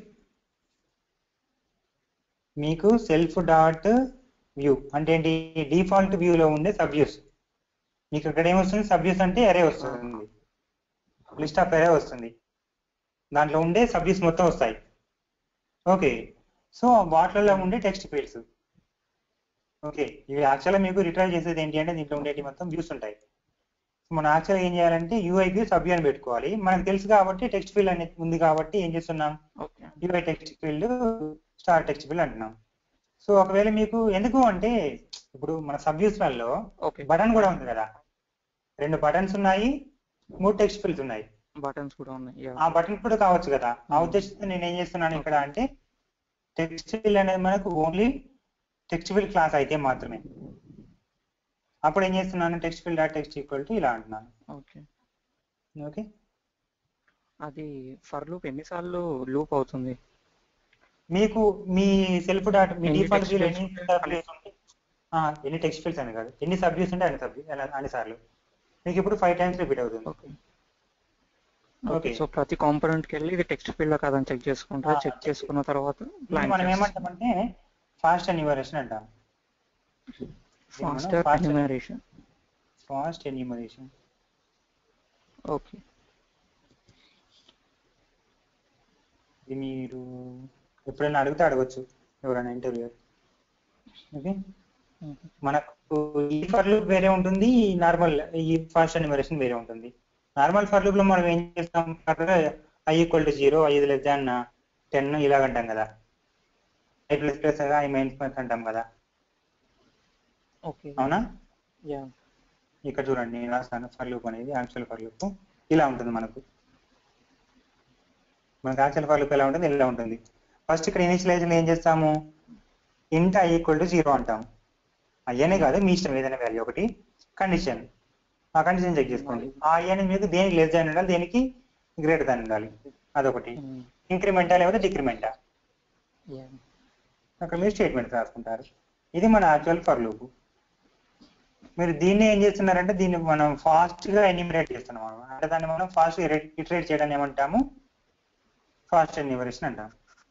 మీకు సెల్ఫ్ డాట్ వ్యూ అంటే ఏంటి డిఫాల్ట్ వ్యూలో ఉండే సబ్వ్యూస్ మీకు ఇక్కడ ఏమొస్తుంది సబ్వ్యూస్ అంటే ఎరే వస్తుంది లిస్ట్ ఆఫ్ ఎరే వస్తుంది దాంట్లో ఉండే సబ్వ్యూస్ మొత్తం వస్తాయి ఓకే సో వాటిలలో ఉండే టెక్స్ట్ ఫీల్డ్స్ ఓకే ఇవి యాక్చువల్గా మీకు రిట్రైవ్ చేసేది ఏంటి అంటే దీంట్లో ఉండేటి మొత్తం వ్యూస్ ఉంటాయి మనం యాక్చువల్గా ఏం చేయాలంటే యూఐ వ్యూ సబ్ అని పెట్టుకోవాలి మనకు తెలుసు కాబట్టి టెక్స్ట్ ఫీల్డ్ అనేది ఉంది కాబట్టి ఏం చేస్తున్నాం okay UI text field star text field అంటున్నాం సో ఒకవేళ మీకు ఎందుకు అంటే ఇప్పుడు మన సబ్వ్యూస్లలో ఓకే బటన్ కూడా ఉంది కదా రెండు బటన్స్ ఉన్నాయి మూడు టెక్స్ట్ ఫీల్డ్స్ ఉన్నాయి బటన్స్ కూడా ఉన్నాయి యా ఆ బటన్ కూడా కావచ్చు కదా ఆ ఉద్దేశంతో నేను ఏం చేస్తున్నాను ఇక్కడ అంటే టెక్స్ట్ ఫీల్డ్ అనేది మనకు ఓన్లీ టెక్స్ట్ ఫీల్డ్ క్లాస్ అయితే మాత్రమే అప్పుడు ఏం చేస్తున్నాను text field dot text equal to ఇలా అంటున్నాను ఓకే ఓకే అది ఫర్ లూప్ ఎన్నిసార్లు లూప్ అవుతుంది మీకు మీ సెల్ఫ్ డాట్ మీ ఎన్ని డిఫాల్ట్ text ఫీల్డ్ fields ఎన్ని ఉంటాయి? సబ్వ్యూస్ ఉంటే ఆ, ఎన్ని టెక్స్ట్ ఫీల్డ్స్ అని కాదు ఎన్ని సబ్వ్యూస్ ఉంటే అన్ని సబ్వ్యూ అన్ని సార్లు మీకు ఇప్పుడు ఫైవ్ టైమ్స్ రిపీట్ అవుతుంది ఓకే ఓకే ఓకే సో ప్రతి కాంపోనెంట్ కి వెళ్ళి ఇది టెక్స్ట్ ఫీల్డ్ కాదని చెక్ చేసుకుంటారు ఆ, చెక్ check చేసుకున్న తర్వాత దీన్ని మనం ఏమంటామంటే ఫాస్ట్ ఎన్యూమరేషన్ అంటాం faster fast- enumeration fast enumeration okay ఇది మీరు ఎప్పుడైనా అడిగితే అడగచ్చు ఎవరైనా ఇంటర్వ్యూ ఓకే మనకు ఈ ఫర్ లూప్ వేరే ఉంటుంది నార్మల్ ఈ ఫాస్ట్ ఎన్యూమరేషన్ వేరే ఉంటుంది నార్మల్ ఫర్ లూప్ లో మనం ఏం చేస్తాం ఐ ఈక్వల్ టు జీరో ఐదు లెస్ దాన్ టెన్ ఇలాగ అంటాం కదా i plus plus i minus plus అంటాం కదా ఓకే అవునా యా ఇక్కడ చూడండి నేను రాస్తాను ఫర్ లూప్ అనేది యాక్చువల్ ఫర్ లూప్ ఇలా ఉంటుంది మనకు మనకు యాక్చువల్ ఫర్ లూప్ ఎలా ఉంటుంది ఇలా ఉంటుంది ఫస్ట్ ఇక్కడ ఇనిషియలైజర్ ఏం చేస్తాము ఇంట్ ఐ ఈక్వల్ టు జీరో అంటాం అయ్యనే కాదు మీ ఇష్టం ఏదైనా వాల్యూ ఒకటి కండిషన్ ఆ కండిషన్ చెక్ చేసుకోండి ఆ ఐ అనేది మీకు దేనికి లెస్ దాన్ ఉండాలి దేనికి గ్రేటర్ దాన్ ఉండాలి అదొకటి ఇంక్రిమెంటా లేకపోతే డిక్రిమెంటా యా అక్కడ మీరు స్టేట్మెంట్ రాసుకుంటారు ఇది మన యాక్చువల్ ఫర్ లూప్ మీరు దీన్ని ఏం చేస్తున్నారంటే దీన్ని మనం ఫాస్ట్ గా ఎన్యూమరేట్ చేస్తున్నాం అన్నమాట. అంటే దాన్ని మనం ఫాస్ట్ ఇటరేట్ చేయడానికి ఏమంటాము ఫాస్ట్ ఎన్యూమరేషన్ అంటాం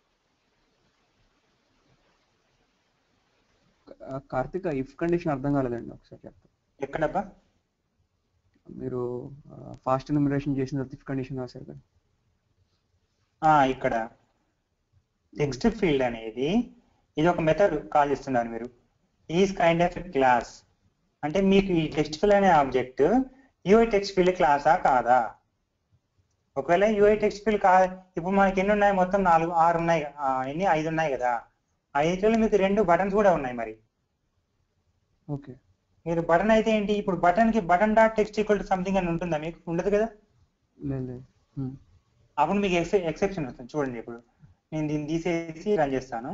కార్తిక్ ఇఫ్ కండిషన్ అర్థం కాలేదండి ఒకసారి చెప్తా ఎక్కడబ్బా మీరు ఫాస్ట్ ఎన్యూమరేషన్ చేసిన తర్వాత ఇఫ్ కండిషన్ రాశారు కదా ఆ, ఇక్కడ టెక్స్ట్ ఫీల్డ్ అనేది ఇది ఒక మెథడ్ కాల్ చేస్తున్నారు మీరు ఈజ్ కైండ్ ఆఫ్ క్లాస్ అంటే మీకు ఈ టెక్స్ట్ ఫీల్డ్ అనే ఆబ్జెక్ట్ యూఐ టెక్స్ట్ ఫీల్డ్ క్లాసా కాదా ఒకవేళ యూఐ టెక్స్ట్ ఫీల్డ్ కా ఇప్పుడు మనకి ఎన్ని ఉన్నాయి మొత్తం నాలుగు ఆరు ఉన్నాయి ఆ, ఎన్ని ఐదు ఉన్నాయి కదా ఐదులో మీకు రెండు బటన్స్ కూడా ఉన్నాయి మరి ఓకే మీరు బటన్ అయితే ఏంటి ఇప్పుడు బటన్ కి button dot text equal to something అని ఉంటుందా మీకు ఉండదు కదా లేదు లేదు ఉమ్. అప్పుడు మీకు ఎక్సెప్షన్ వస్తుంది చూడండి ఇప్పుడు నేను దీన్ని తీసేసి రన్ చేస్తాను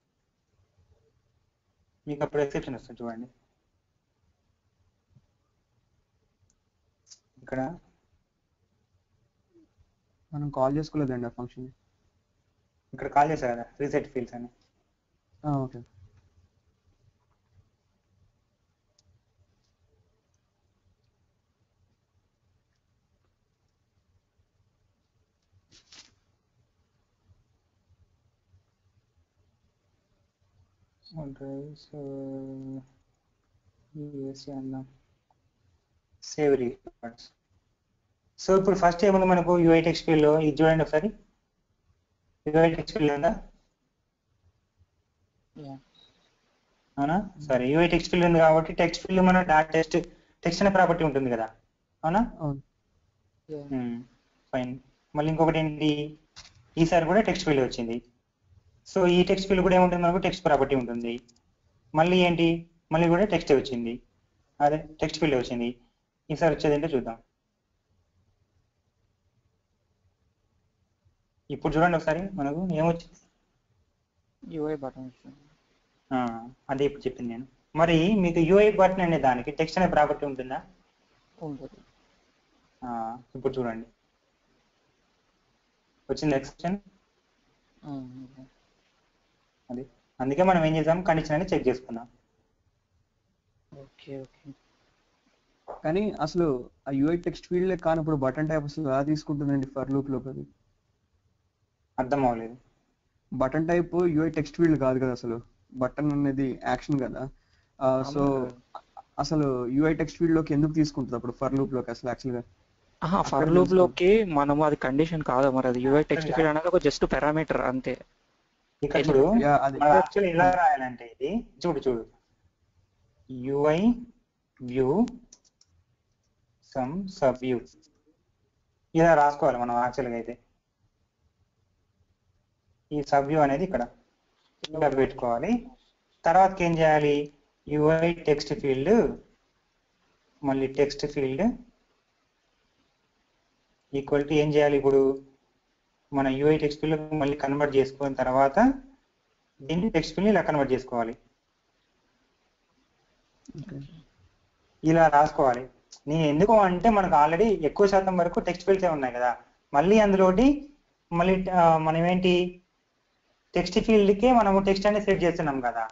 మీకు అప్పుడు ఎక్సెప్షన్ వస్తుంది చూడండి ఇక్కడ మనం కాల్ చేసుకోలేదండి ఆ ఫంక్షన్ ఇక్కడ కాల్ చేశారు కదా రీసెట్ ఫీల్డ్స్ అని ఓకే డ్రైవ్స్ యూఎస్ఏ అందాం సేవ్ రికార్డ్స్ సో ఇప్పుడు ఫస్ట్ ఏముంది మనకు యూఐ టెక్స్ట్ ఫీల్డ్ లో ఇది చూడండి ఒకసారి యూఐ టెక్స్ట్ ఫీల్డ్ ఉందా అవునా సరే యూఐ టెక్స్ట్ ఫీల్డ్ ఉంది కాబట్టి టెక్స్ట్ ఫీల్డ్ మన డాట్ టెక్స్ట్ టెక్స్ట్ అనే ప్రాపర్టీ ఉంటుంది కదా అవునా అవును ఫైన్ మళ్ళీ ఇంకొకటి ఏంటి ఈసారి కూడా టెక్స్ట్ ఫీల్డ్ వచ్చింది సో ఈ టెక్స్ట్ ఫీల్డ్ కూడా ఏముంటుంది మనకు టెక్స్ట్ ప్రాపర్టీ ఉంటుంది మళ్ళీ ఏంటి మళ్ళీ కూడా టెక్స్ట్ వచ్చింది అదే టెక్స్ట్ ఫీల్డ్ వచ్చింది ఈసారి వచ్చేది ఏంటో చూద్దాం ఇప్పుడు చూడండి ఒకసారి మనకు ఏమొచ్చింది యూఐ బటన్ వచ్చింది ఆ, అదే ఇప్పుడు చెప్పింది నేను మరి మీకు యూఐ బటన్ అనే దానికి టెక్స్ట్ అనే ప్రాపర్టీ ఉంటుందా ఉంటుంది ఆ, ఇప్పుడు చూడండి వచ్చింది ఎక్సెప్షన్ అది అందుకే మనం ఏం చేసాం కండిషన్ అని చెక్ చేసుకున్నాం ఓకే ఓకే కానీ అసలు ఆ యూఐ టెక్స్ట్ ఫీల్డ్ కానప్పుడు బటన్ టైప్ అసలు ఎలా తీసుకుంటుందండి ఫర్ లూప్ లోకి అది అర్థం అవ్వలేదు button type UI text field కాదు కదా అసలు బటన్ అనేది యాక్షన్ కదా సో అసలు యూఐ టెక్స్ట్ ఫీల్డ్ లోకి ఎందుకు తీసుకుంటుంది అప్పుడు ఫర్ లూప్ లోకి అసలు యాక్చువల్ గా ఫర్ అక్కడ లూప్ తెలుసు. లోకి మనం అది కండిషన్ కాదు మరి అది యూఐ టెక్స్ట్ ఫీల్డ్ అనేది ఒక జస్ట్ పారామీటర్ అంతే ఇక్కడ చూడు Yeah, అది మనం యాక్చువల్లీ ఎలా రాయాలంటే ఇది చూడు చూడు UI view some sub view ఇలా రాసుకోవాలి మనం యాక్చువల్గా అయితే ఈ సబ్ వ్యూ అనేది ఇక్కడ ఇలా పెట్టుకోవాలి తర్వాతకి ఏం చేయాలి యుఐ టెక్స్ట్ ఫీల్డ్ మళ్ళీ టెక్స్ట్ ఫీల్డ్ ఈక్వల్ టు ఏం చేయాలి ఇప్పుడు మన యూఐ టెక్స్ట్ ఫీల్డ్ మళ్ళీ కన్వర్ట్ చేసుకున్న తర్వాత దీన్ని టెక్స్ట్ ఫీల్డ్ ఇలా కన్వర్ట్ చేసుకోవాలి Okay. ఇలా రాసుకోవాలి నేను ఎందుకు అంటే మనకు ఆల్రెడీ ఎక్కువ శాతం వరకు టెక్స్ట్ ఫీల్డ్స్ ఉన్నాయి కదా మళ్ళీ అందులోటి మళ్ళీ ఆ, మనం ఏంటి టెక్స్ట్ ఫీల్డ్కే మనము టెక్స్ట్ అనేది సెట్ చేస్తున్నాం కదా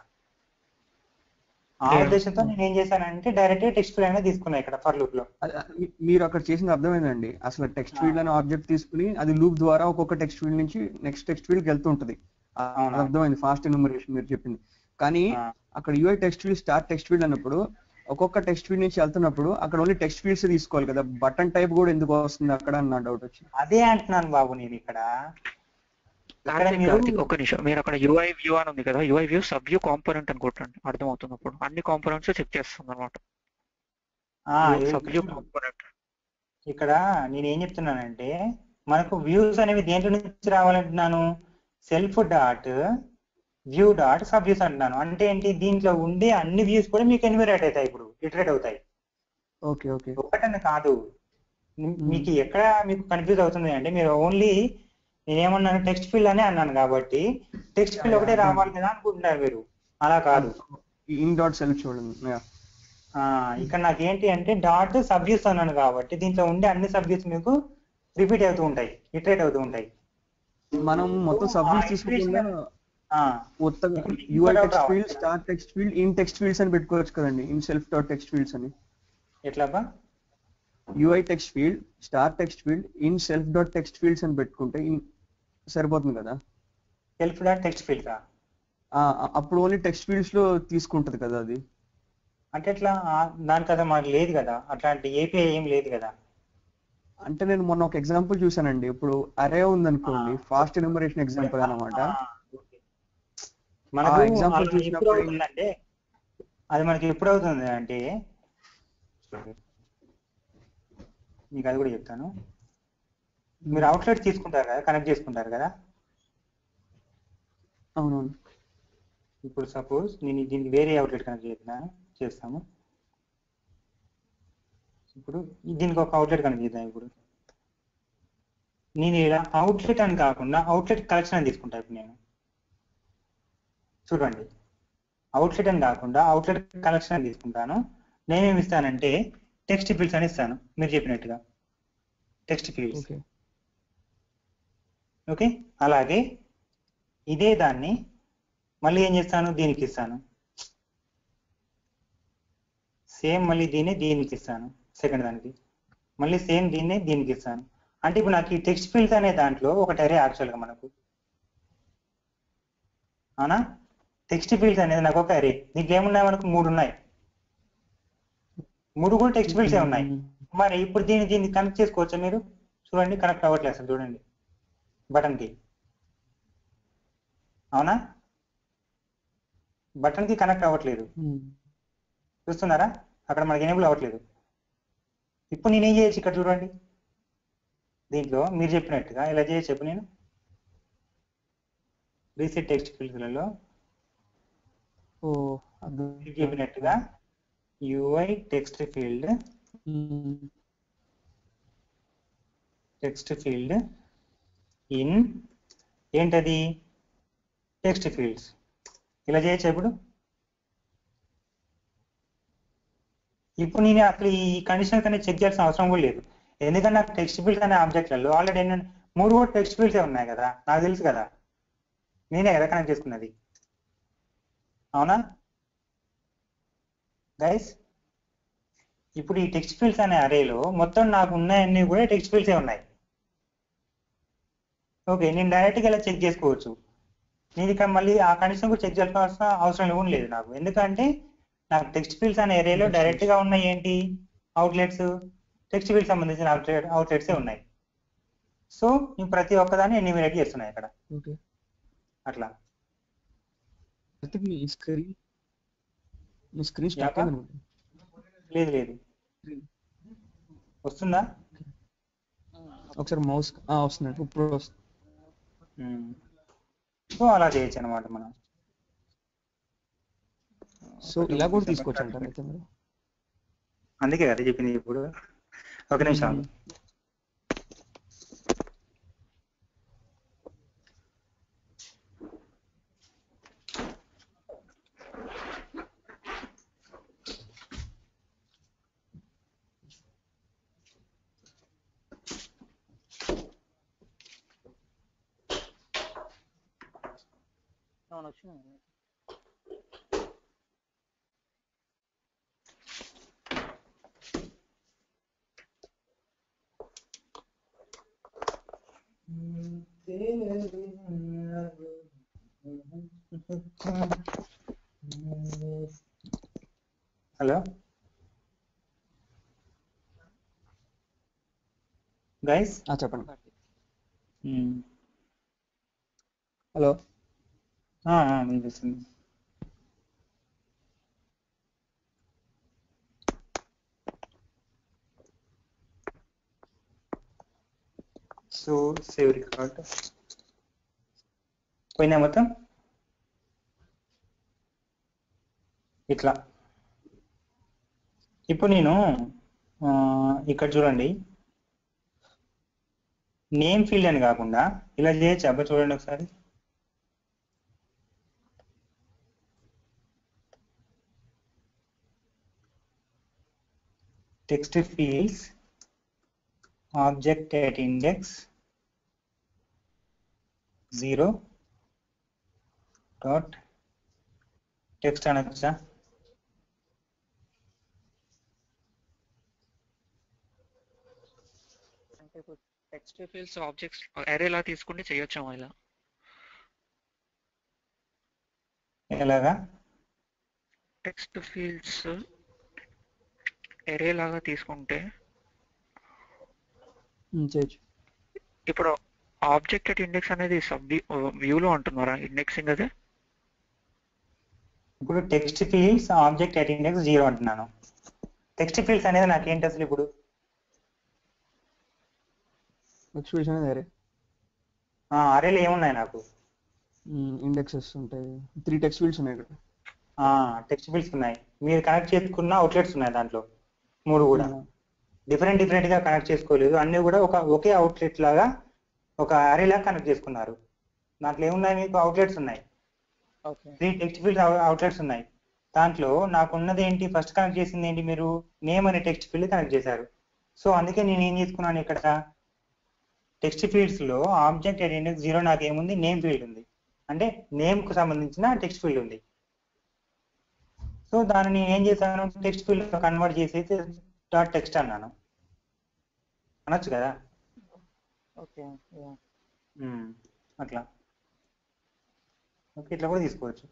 ఆ Yeah. ఉద్దేశంతో నేను ఏం చేశానంటే డైరెక్ట్ టెక్స్ట్ ఫీల్డ్ అనేది తీసుకున్నా ఇక్కడ ఫర్ లూప్ లో అది- అది మీ- మీరు అక్కడ చేసింది అర్థమైందండి అసలు టెక్స్ట్ ఫీల్డ్ అనే ఆబ్జెక్ట్ తీసుకుని అది లూప్ ద్వారా ఒక్కొక్క టెక్స్ట్ ఫీల్డ్ నుంచి నెక్స్ట్ టెక్స్ట్ ఫీల్డ్ వెళ్తూ ఉంటుంది ఆ- అది అవునా. అర్థమైంది ఫాస్ట్ ఎన్యూమరేషన్ మీరు చెప్పింది కానీ ఆ. అక్కడ UI text field start text field అన్నప్పుడు ఒక్కొక్క టెక్స్ట్ ఫీల్డ్ నుంచి వెళ్తున్నప్పుడు అక్కడ ఓన్లీ టెక్స్ట్ ఫీల్డ్స్ తీసుకోవాలి కదా బటన్ టైప్ కూడా ఎందుకు వస్తుంది అక్కడ అని నా డౌట్ వచ్చింది అదే అంటున్నాను బాబు నేను ఇక్కడ ఇక్కడ కార్తీక్ మీరు కార్తీక్ ఒక నిమిషం మీరు అక్కడ యూఐ వ్యూ అని ఉంది కదా UI view sub view component అని కొట్టండి అర్థమవుతుంది అప్పుడు అన్ని కాంపోనెంట్స్ చెక్ చేస్తుంది అనమాట ఆ, సబ్ వ్యూ ఇది- కాంపోనెంట్ ఇక్కడ నేను ఏం చెప్తున్నానంటే మనకు వ్యూస్ అనేవి దేంట్లో నుంచి రావాలంటున్నాను self dot view dot sub views అంటున్నాను అంటే ఏంటి దీంట్లో ఉండే అన్ని వ్యూస్ కూడా మీకు ఎన్విరేట్ అవుతాయి ఇప్పుడు ఇటరేట్ అవుతాయి ఓకే ఓకే ఒకటని కాదు మీ- మీకు ఎక్కడ మీకు కన్ఫ్యూజ్ అవుతుంది అంటే మీరు ఓన్లీ నేనేమన్నాను టెక్స్ట్ ఫీల్డ్ అనే అన్నాను కాబట్టి టెక్స్ట్ ఫీల్డ్ ఒకటే రావాలి కదా అనుకుంటున్నారు మీరు అలా కాదు ఇన్ డాట్ సెల్ఫ్ చూడండి Yeah. ఆ, ఇక్కడ నాకు ఏంటి అంటే డాట్ సబ్వ్యూస్ అన్నాను కాబట్టి దీంట్లో ఉండే అన్ని సబ్వ్యూస్ మీకు రిపీట్ అవుతూ ఉంటాయి ఇటరేట్ అవుతూ ఉంటాయి మనం మొత్తం ఆ సబ్జెక్ట్స్ తీసుకోకుండా ఆ, కొత్తగా ఇప్పుడు యూఐ ఇంకోటి టెక్స్ట్ రావాలి. Field start text field in text fields అని పెట్టుకోవచ్చు కదండి in self dot text fields అని ఎట్లాబా UI text field star text field in self dot text fields అని పెట్టుకుంటే in- సరిపోతుంది కదా సెల్ఫ్ డాట్ టెక్స్ట్ ఫీల్డ్ ఆ, అ- అప్పుడు ఓన్లీ టెక్స్ట్ ఫీల్డ్స్ లో తీసుకుంటది కదా అది అంటే ఎట్లా ఆ, దానికి అసలు మనకు లేదు కదా అట్లాంటి ఏపీఐ ఏం లేదు కదా అంటే నేను మొన్న ఒక ఎగ్జాంపుల్ చూసానండి ఇప్పుడు అరే ఉందనుకోండి ఫాస్ట్ ఎన్యూమరేషన్ ఎగ్జాంపుల్ అన్నమాట ఆ, ఓకే. మనకు ఆ example అలా ఎప్పుడు చూసినప్పుడు అవుతుందంటే అది మనకి ఎప్పుడు అవుతుంది అంటే మీకు అది కూడా చెప్తాను మీరు అవుట్లెట్ తీసుకుంటారు కదా కనెక్ట్ చేసుకుంటారు కదా అవునవును ఇప్పుడు సపోజ్ నేను దీనికి వేరే అవుట్లెట్ కనెక్ట్ చేస్తున్నాను చేస్తాము ఇప్పుడు దీనికి ఒక అవుట్లెట్ కనెక్ట్ చేద్దాం ఇప్పుడు నేను ఇలా అవుట్లెట్ అని కాకుండా అవుట్లెట్ కలెక్షన్ అని తీసుకుంటా ఇప్పుడు నేను చూడండి అవుట్లెట్ అని కాకుండా అవుట్లెట్ కలెక్షన్ అని తీసుకుంటాను నేనేమి ఇస్తానంటే టెక్స్ట్ ఫీల్డ్స్ అని ఇస్తాను మీరు చెప్పినట్టుగా టెక్స్ట్ ఫీల్డ్స్ ఓకే ఓకే అలాగే ఇదే దాన్ని మళ్ళీ ఏం చేస్తాను దీనికి ఇస్తాను సేమ్ మళ్ళీ దీన్ని దీనికి ఇస్తాను సెకండ్ దానికి మళ్ళీ సేమ్ దీన్ని దీనికి ఇస్తాను అంటే ఇప్పుడు నాకు ఈ టెక్స్ట్ ఫీల్డ్స్ అనే దాంట్లో ఒకటి అరే యాక్చువల్గా మనకు అవునా టెక్స్ట్ ఫీల్డ్స్ అనేది నాకు ఒక అరే దీంట్లో ఏమున్నాయి మనకు మూడు ఉన్నాయి మూడు కూడా టెక్స్ట్ ఫీల్డ్సే ఉన్నాయి మరి ఇప్పుడు దీన్ని దీన్ని కనెక్ట్ చేసుకోవచ్చా మీరు చూడండి కనెక్ట్ అవ్వట్లేదు అసలు చూడండి బటన్ కి అవునా బటన్ కి కనెక్ట్ అవ్వట్లేదు చూస్తున్నారా అక్కడ మనకి ఎనేబుల్ అవ్వట్లేదు ఇప్పుడు నేనేం చేయొచ్చు ఇక్కడ చూడండి దీంట్లో మీరు చెప్పినట్టుగా ఇలా చేయొచ్చు చెప్పు నేను రీసెట్ టెక్స్ట్ ఫీల్డ్లలో ఓ అర్థం మీరు చెప్పినట్టుగా UI text field um. Text field in ఏంటది టెక్స్ట్ ఫీల్డ్స్ ఇలా చేయొచ్చు ఇప్పుడు ఇప్పుడు నేను అసలు ఈ కండిషన్ అనేది చెక్ చేయాల్సిన అవసరం కూడా లేదు ఎందుకంటే నాకు టెక్స్ట్ ఫీల్డ్స్ అనే ఆబ్జెక్ట్లలో ఆల్రెడీ ఏంటంటే మూడు కూడా టెక్స్ట్ ఫీల్డ్సే ఉన్నాయి కదా నాకు తెలుసు కదా నేనే కదా కనెక్ట్ చేసుకున్నది అవునా గైస్ ఇప్పుడు ఈ టెక్స్ట్ ఫీల్డ్స్ అనే అరేలో మొత్తం నాకు ఉన్నాయన్నీ కూడా టెక్స్ట్ ఫీల్డ్సే ఉన్నాయి ఓకే నేను డైరెక్ట్గా ఇలా చెక్ చేసుకోవచ్చు నేను ఇక్కడ మళ్ళీ ఆ కండిషన్ కూడా చెక్ చేయాల్సిన అవసరం కూడా లేదు నాకు ఎందుకంటే నాకు టెక్స్ట్ ఫీల్డ్స్ అనే ఏరియాలో డైరెక్ట్ గా ఉన్నాయి ఏంటి అవుట్లెట్స్ టెక్స్ట్ ఫీల్డ్ సంబంధించిన అవుట్లెట్ అవుట్లెట్స్ ఉన్నాయి సో నేను ప్రతి ఒక్కదాన్ని ఎన్యూమినేట్ చేస్తున్నాయి ఇక్కడ ఓకే అట్లా అయితే మీ స్క్రీన్ మీ స్క్రీన్ స్టాక్ యాపా? అయింది లేదు లేదు వస్తుందా ఒకసారి మౌస్ వస్తున్నాడు ఇప్పుడు వస్తుంది సో అలా చేయొచ్చు అనమాట మనం సో ఇలా కూడా తీసుకోవచ్చు అంటారు అయితే మీరు అందుకే కదా చెప్పింది ఇప్పుడు ఒక నిమిషం ఆగు. హలో గైస్ ఆ, చెప్పండి హలో వినిపిస్తుంది సో సేవ్ రికార్డ్ పోయినా మొత్తం ఇట్లా ఇప్పుడు నేను ఆ, ఇక్కడ చూడండి నేమ్ ఫీల్డ్ అని కాకుండా ఇలా చేయొచ్చు అబ్బా చూడండి ఒకసారి text fields object at index 0 dot text అనొచ్చా అంటే ఇప్పుడు టెక్స్ట్ ఫీల్డ్స్ ఆబ్జెక్ట్స్ అరే లా తీసుకుంటే చేయొచ్చు ఇలా ఎలాగా టెక్స్ట్ ఫీల్డ్స్ ఎరే లాగా తీసుకుంటే ఉమ్, చేయొచ్చు ఇప్పుడు ఆబ్జెక్ట్ అట్ ఇండెక్స్ అనేది సబ్ వ్యూలో అంటున్నారా ఇండెక్సింగ్ అదే ఇప్పుడు text fields object at index zero అంటున్నాను టెక్స్ట్ ఫీల్డ్స్ అనేది నాకేంటి అసలు ఇప్పుడు టెక్స్ట్ ఫీల్డ్స్ అనేది అరే అరేలో ఏమున్నాయి నాకు ఇండెక్సెస్ ఉంటాయి త్రీ టెక్స్ట్ ఫీల్డ్స్ ఉన్నాయి ఇక్కడ టెక్స్ట్ ఫీల్డ్స్ ఉన్నాయి మీరు కనెక్ట్ చేసుకున్న అవుట్లెట్స్ ఉన్నాయి దాంట్లో మూడు కూడా డిఫరెంట్ డిఫరెంట్ గా కనెక్ట్ చేసుకోలేదు అన్ని కూడా ఒక ఒకే అవుట్లెట్ లాగా ఒక అరే లాగా కనెక్ట్ చేసుకున్నారు దాంట్లో ఏమున్నాయి మీకు అవుట్లెట్స్ ఉన్నాయి okay three text field outlets ఉన్నాయి దాంట్లో నాకున్నది ఏంటి ఫస్ట్ కనెక్ట్ చేసింది ఏంటి మీరు నేమ్ అనే టెక్స్ట్ ఫీల్డ్ కనెక్ట్ చేశారు సో అందుకే నేను ఏం చేసుకున్నాను ఇక్కడ టెక్స్ట్ ఫీల్డ్స్ లో ఆబ్జెక్ట్ ఇండెక్స్ జీరో నాకు ఏముంది నేమ్ ఫీల్డ్ ఉంది అంటే నేమ్ కు సంబంధించిన టెక్స్ట్ ఫీల్డ్ ఉంది సో దాన్ని నేను ఏం చేశాను టెక్స్ట్ ఫీల్డ్ కన్వర్ట్ చేసేసి డాట్ టెక్స్ట్ అన్నాను అనొచ్చు కదా ఓకే ఉమ్, అట్లా ఓకే ఇట్లా కూడా తీసుకోవచ్చు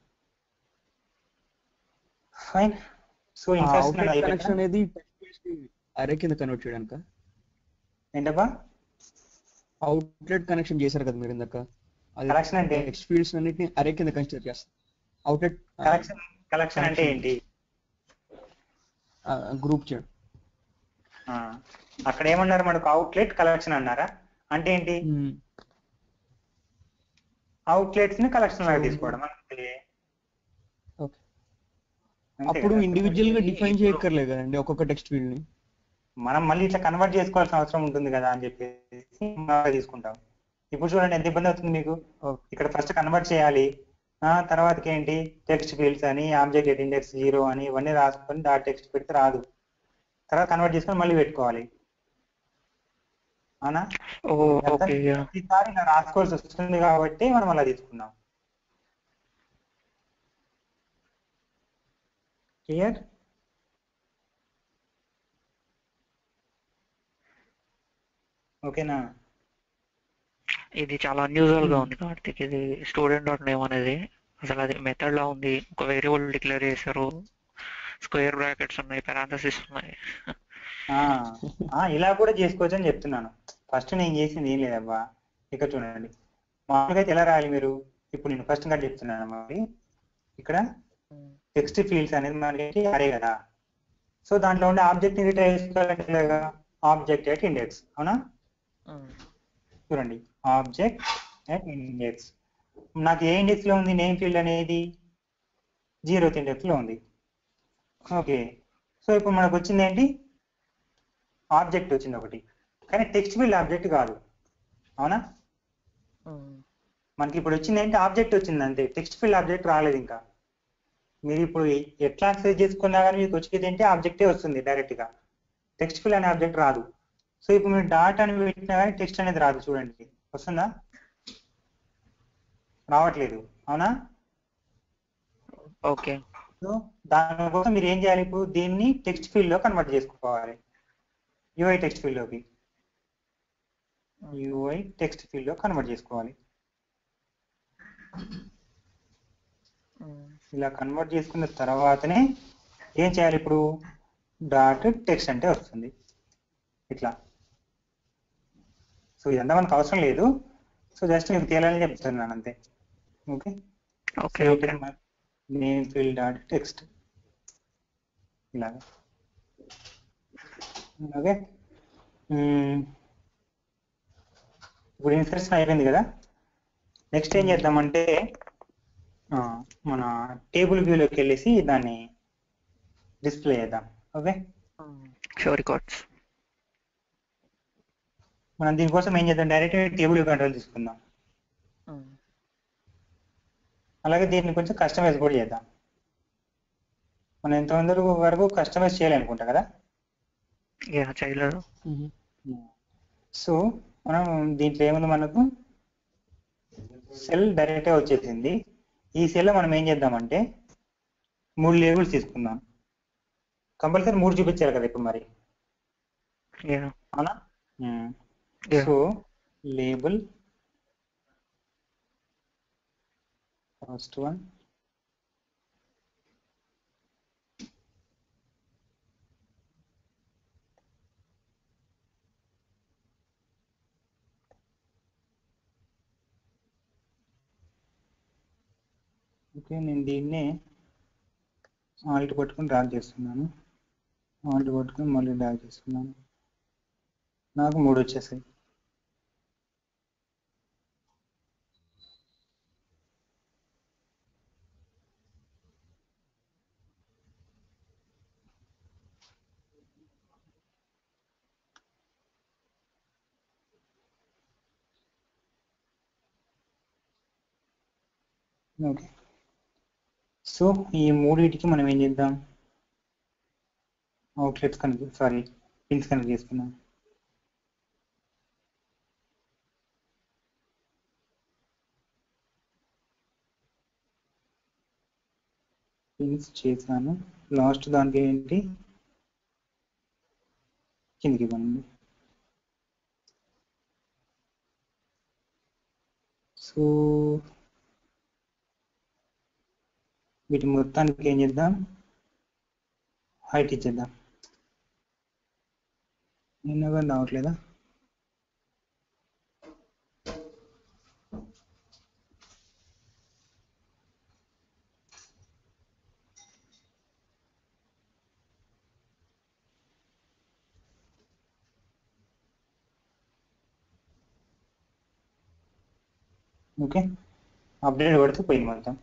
ఫైన్ సో ఇన్సర్షన్ కనెక్షన్ అనేది అరే కింద కన్వర్ట్ చేయడానిక ఏంటబ్బా అవుట్లెట్ కనెక్షన్ చేశారు కదా మీరు ఇందాక అది కలెక్షన్ అంటే టెక్స్ట్ ఫీల్డ్స్ అన్నిటిని అరే కింద కన్సిడర్ చేస్తారు అవుట్లెట్ కలెక్షన్ కలెక్షన్ అంటే ఏంటి గ్రూప్ చేయడం ఆ, అక్కడ ఏమన్నారు మనకు అవుట్లెట్ కలెక్షన్ అన్నారా అంటే ఏంటి మ్మ్. అవుట్లెట్స్ ని కలెక్షన్ లాగా తీసుకోవడం అంతే ఓకే అంతే అప్పుడు కదా? ఇండివిజువల్ గా డిఫైన్ చేయక్కర్లేదు కదండి ఒక్కొక్క టెక్స్ట్ ఫీల్డ్ ని మనం మళ్ళీ ఇట్లా కన్వర్ట్ చేసుకోవాల్సిన అవసరం ఉంటుంది కదా అని చెప్పేసి మనం అలా తీసుకుంటాం ఇప్పుడు చూడండి ఎంత ఇబ్బంది అవుతుంది మీకు ఓకే ఇక్కడ ఫస్ట్ కన్వర్ట్ చేయాలి ఆ తర్వాతకి ఏంటి టెక్స్ట్ ఫీల్డ్స్ అని ఆబ్జెక్ట్ ఇండెక్స్ జీరో అని ఇవన్నీ రాసుకొని డాట్ టెక్స్ట్ పెడితే రాదు తర్వాత కన్వర్ట్ చేసుకొని మళ్ళీ పెట్టుకోవాలి అవునా ఓ ఓకే ఈసారి ఇలా రాసుకోవాల్సి వస్తుంది కాబట్టి మనం అలా తీసుకున్నాం క్లియర్ ఓకేనా ఇది చాలా అన్యూజువల్ గా ఉంది కార్తిక్ ఇది స్టూడెంట్ డాట్ నేమ్ అనేది అసలు అది మెథడ్ లా ఉంది ఒక వేరియబుల్ డిక్లేర్ చేశారు స్క్వేర్ బ్రాకెట్స్ ఉన్నాయి పారాంథసిస్ ఉన్నాయి ఆ, ఆ, ఇలా కూడా చేసుకోవచ్చు అని చెప్తున్నాను ఫస్ట్ నేను చేసింది ఏం లేదబ్బా ఇక్కడ చూడండి మామూలుగా అయితే ఎలా రాయాలి మీరు ఇప్పుడు నేను ఫస్ట్ గా చెప్తున్నాను మరి ఇక్కడ టెక్స్ట్ ఫీల్డ్స్ అనేది మనకి అరే కదా సో దాంట్లో ఉండే ఆబ్జెక్ట్ ని రిట్రైవ్ చేసుకోవాలంటే ఆబ్జెక్ట్ ఎట్ ఇండెక్స్ అవునా చూడండి ఆబ్జెక్ట్ అట్ ఇండెక్స్ నాకు ఏ ఇండెక్స్ లో ఉంది నేమ్ ఫీల్డ్ అనేది జీరోత్ ఇండెక్స్ లో ఉంది ఓకే సో ఇప్పుడు మనకు వచ్చింది ఏంటి ఆబ్జెక్ట్ వచ్చింది ఒకటి కానీ టెక్స్ట్ ఫీల్డ్ ఆబ్జెక్ట్ కాదు అవునా మనకి ఇప్పుడు వచ్చింది ఏంటి ఆబ్జెక్ట్ వచ్చింది అంతే టెక్స్ట్ ఫీల్డ్ ఆబ్జెక్ట్ రాలేదు ఇంకా మీరు ఇప్పుడు ఎ- ఎట్లా యాక్సెస్ చేసుకున్నా కానీ మీకు వచ్చేది ఏంటి ఆబ్జెక్టే వస్తుంది డైరెక్ట్ గా టెక్స్ట్ ఫీల్డ్ అనే ఆబ్జెక్ట్ రాదు సో ఇప్పుడు మీరు డాట్ అని పెట్టినా కానీ టెక్స్ట్ అనేది రాదు చూడండి వస్తుందా రావట్లేదు అవునా ఓకే సో దానికోసం మీరు ఏం చేయాలి ఇప్పుడు దీన్ని టెక్స్ట్ ఫీల్డ్ లో కన్వర్ట్ చేసుకోవాలి యూఐ టెక్స్ట్ ఫీల్డ్ లోకి యూఐ టెక్స్ట్ ఫీల్డ్ లో కన్వర్ట్ చేసుకోవాలి ఇలా కన్వర్ట్ చేసుకున్న తర్వాతనే ఏం చేయాలి ఇప్పుడు డాట్ టెక్స్ట్ అంటే వస్తుంది ఇట్లా సో ఇదంతా మనకు అవసరం లేదు సో జస్ట్ మీకు తేలాలని చెప్తున్నాను అంతే okay okay okay name field dot text ఇలాగా ఓకే ఇప్పుడు ఇన్సర్షన్ అయిపోయింది కదా నెక్స్ట్ ఏం చేద్దామంటే ఆ, మన టేబుల్ వ్యూలోకి వెళ్ళేసి దాన్ని డిస్ప్లే చేద్దాం ఓకే షో రికార్డ్స్ మనం దీనికోసం ఏం చేద్దాం డైరెక్ట్ టేబుల్ వ్యూ కంట్రోల్ తీసుకుందాం అలాగే దీన్ని కొంచెం కస్టమైజ్ కూడా చేద్దాం మనం ఎంతమంది వరకు కస్టమైజ్ చేయాలనుకుంటా కదా యా చేయలేదు సో మనం దీంట్లో ఏముంది మనకు సెల్ డైరెక్ట్గా వచ్చేసింది ఈ సెల్ మనం ఏం చేద్దామంటే మూడు లేబుల్స్ తీసుకుందాం కంపల్సరీ మూడు చూపించారు కదా ఇప్పుడు మరి యా అవునా yeah so label first one okay నేను దీన్నే ఆల్ట్ పట్టుకుని డ్రాగ్ చేస్తున్నాను ఆల్ట్ పట్టుకుని మళ్ళీ డ్రాగ్ చేస్తున్నాను నాకు మూడు వచ్చేసాయి ఓకే సో ఈ మూడింటికి మనం ఏం చేద్దాం outlets connect sorry pins connect చేసుకున్నాం పిన్స్ చేశాను లాస్ట్ దానికి ఏంటి కిందికి ఇవ్వండి సో వీటి మొత్తానికి ఏం చేద్దాం హైట్ ఇచ్చేద్దాం నిన్నగా రావట్లేదా ఓకే అప్డేట్ కొడితే పోయింది మొత్తం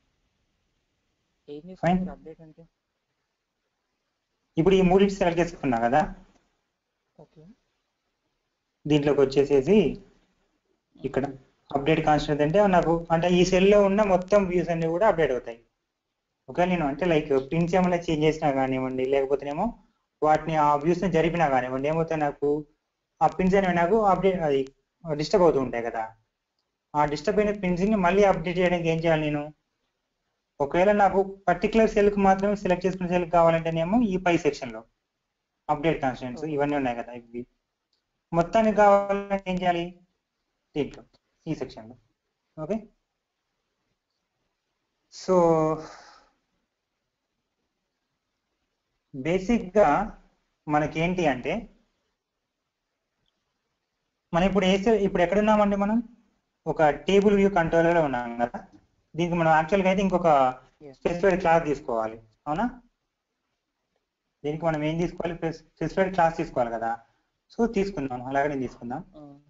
ఏం Fine. చేస్తుంది అప్డేట్ అంటే ఇప్పుడు ఈ మూడింటి సెలెక్ట్ చేసుకున్నా కదా ఓకే దీంట్లోకి వచ్చేసేసి ఇక్కడ అప్డేట్ కాన్స్టెంట్ అంటే నాకు అంటే ఈ సెల్లో ఉన్న మొత్తం వ్యూస్ అన్ని కూడా అప్డేట్ అవుతాయి ఓకే నేను అంటే లైక్ ప్రింట్స్ ఏమైనా చేంజ్ చేసినా కానివ్వండి లేకపోతేనేమో వాటిని ఆ వ్యూస్ ని జరిపినా కానివ్వండి ఏమవుతాయి నాకు ఆ పిన్స్ అనేవి నాకు అప్డేట్ అది డిస్టర్బ్ అవుతూ ఉంటాయి కదా ఆ డిస్టర్బ్ అయిన పిన్స్ ని మళ్ళీ అప్డేట్ చేయడానికి ఏం చేయాలి నేను ఒకవేళ నాకు పర్టికులర్ సెల్ కి మాత్రమే సెలెక్ట్ చేసుకున్న సెల్ కావాలంటేనేమో ఈ పై సెక్షన్ లో అప్డేట్ కాన్స్టెంట్స్ ఇవన్నీ ఉన్నాయి కదా ఇవి మొత్తానికి కావాలంటే ఏం చేయాలి దీంట్లో ఈ సెక్షన్ లో ఓకే సో బేసిక్ గా మనకేంటి అంటే మనం ఇప్పుడు ఏ సెల్ ఇప్పుడు ఎక్కడున్నామండి మనం ఒక టేబుల్ వ్యూ కంట్రోలర్ లో ఉన్నాం కదా దీనికి మనం యాక్చువల్ గా అయితే ఇంకొక స్పెసిఫైడ్ క్లాస్ తీసుకోవాలి అవునా దీనికి మనం ఏం తీసుకోవాలి స్పెసిఫైడ్ క్లాస్ తీసుకోవాలి కదా సో తీసుకుందాం అలాగనే తీసుకుందాం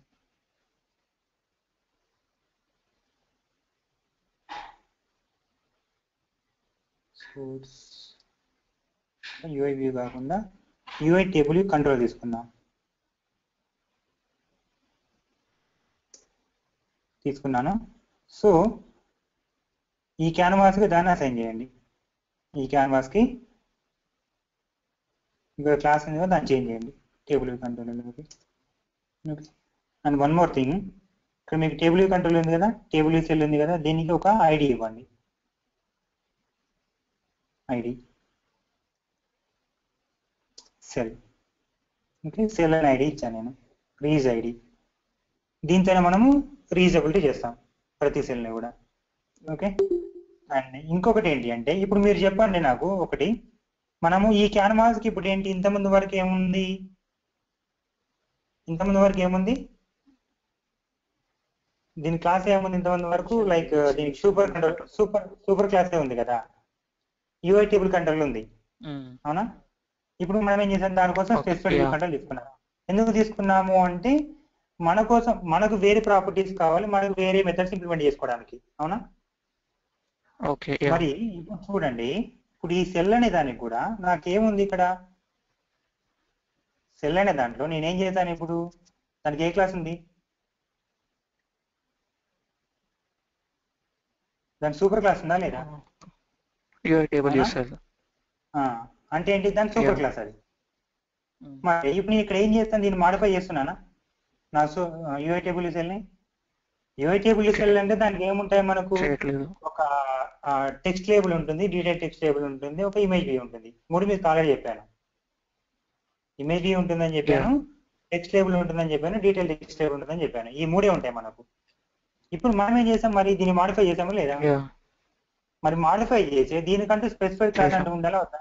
సోర్స్ యూఐ వ్యూ కాకుండా యూఐ టేబుల్ కంట్రోల్ తీసుకుందాం తీసుకున్నాను సో ఈ క్యాన్వాస్ కి దాన్ని అసైన్ చేయండి ఈ క్యాన్వాస్ కి ఇక్కడ క్లాస్ ఉంది కదా దాన్ని చేంజ్ చేయండి table view control okay and one more thing ఇక్కడ మీకు టేబుల్ వ్యూ కంట్రోల్ ఉంది కదా టేబుల్ వ్యూ సెల్ ఉంది కదా దీనికి ఒక ఐడి ఇవ్వండి ఐడి సెల్ ఓకే సెల్ అని ఐడి ఇచ్చాను నేను రీజ్ ఐడి దీంతోనే మనము రీజబిలిటీ చేస్తాం ప్రతి సెల్ని కూడా ఓకే అండ్ ఇంకొకటి ఏంటి అంటే ఇప్పుడు మీరు చెప్పండి నాకు ఒకటి మనము ఈ క్యాన్వాస్ కి ఇప్పుడు ఏంటి ఇంతకుముందు వరకు ఏముంది ఇంతకుముందు వరకు ఏముంది దీని క్లాస్ ఏముంది ఇంతకుముందు వరకు లైక్ దీనికి super control super super class ఉంది కదా యూఐ టేబుల్ కంట్రోల్ ఉంది అవునా ఇప్పుడు మనం ఏం చేసాం దానికోసం Okay, స్పెసిఫిక్ yeah. కంట్రోల్ తీసుకున్నాం ఎందుకు తీసుకున్నాము అంటే మన కోసం మనకు వేరే ప్రాపర్టీస్ కావాలి మనకు వేరే మెథడ్స్ ఇంప్లిమెంట్ చేసుకోవడానికి అవునా ఓకే మరి ఇప్పుడు చూడండి ఇప్పుడు ఈ సెల్ అనే దానికి కూడా నాకేముంది ఇక్కడ సెల్ అనే దాంట్లో నేనేం చేశాను ఇప్పుడు దానికి ఏ క్లాస్ ఉంది దాని సూపర్ క్లాస్ ఉందా లేదా యూఐ టేబుల్ అవునా? యూస్ ఆ, అంటే ఏంటి దాని సూపర్ Yeah. క్లాస్ అది మరి ఇప్పుడు నేను ఇక్కడ ఏం చేస్తాను దీన్ని మాడిఫై చేస్తున్నానా నా సో యూఐ టేబుల్ సెల్ని యూఐ టేబుల్ సెల్ అంటే దానికి ఏముంటాయి మనకు చేయట్లేదు ఒక టెక్స్ట్ లేబుల్ ఉంటుంది డీటెయిల్ టెక్స్ట్ లేబుల్ ఉంటుంది ఒక ఇమేజ్ వ్యూ ఉంటుంది మూడు మీకు ఆల్రెడీ చెప్పాను ఇమేజ్ వ్యూ ఉంటుందని చెప్పాను టెక్స్ట్ లేబుల్ ఉంటుందని చెప్పాను డీటెయిల్ టెక్స్ట్ లేబుల్ ఉంటుందని చెప్పాను ఈ మూడే ఉంటాయి మనకు ఇప్పుడు మనం ఏం చేసాం మరి దీన్ని మాడిఫై చేసామా లేదా యా మరి మాడిఫై చేసి దీనికంటే స్పెసిఫైడ్ క్లాస్ చేసాం. అంటే ఉండాలా వద్దా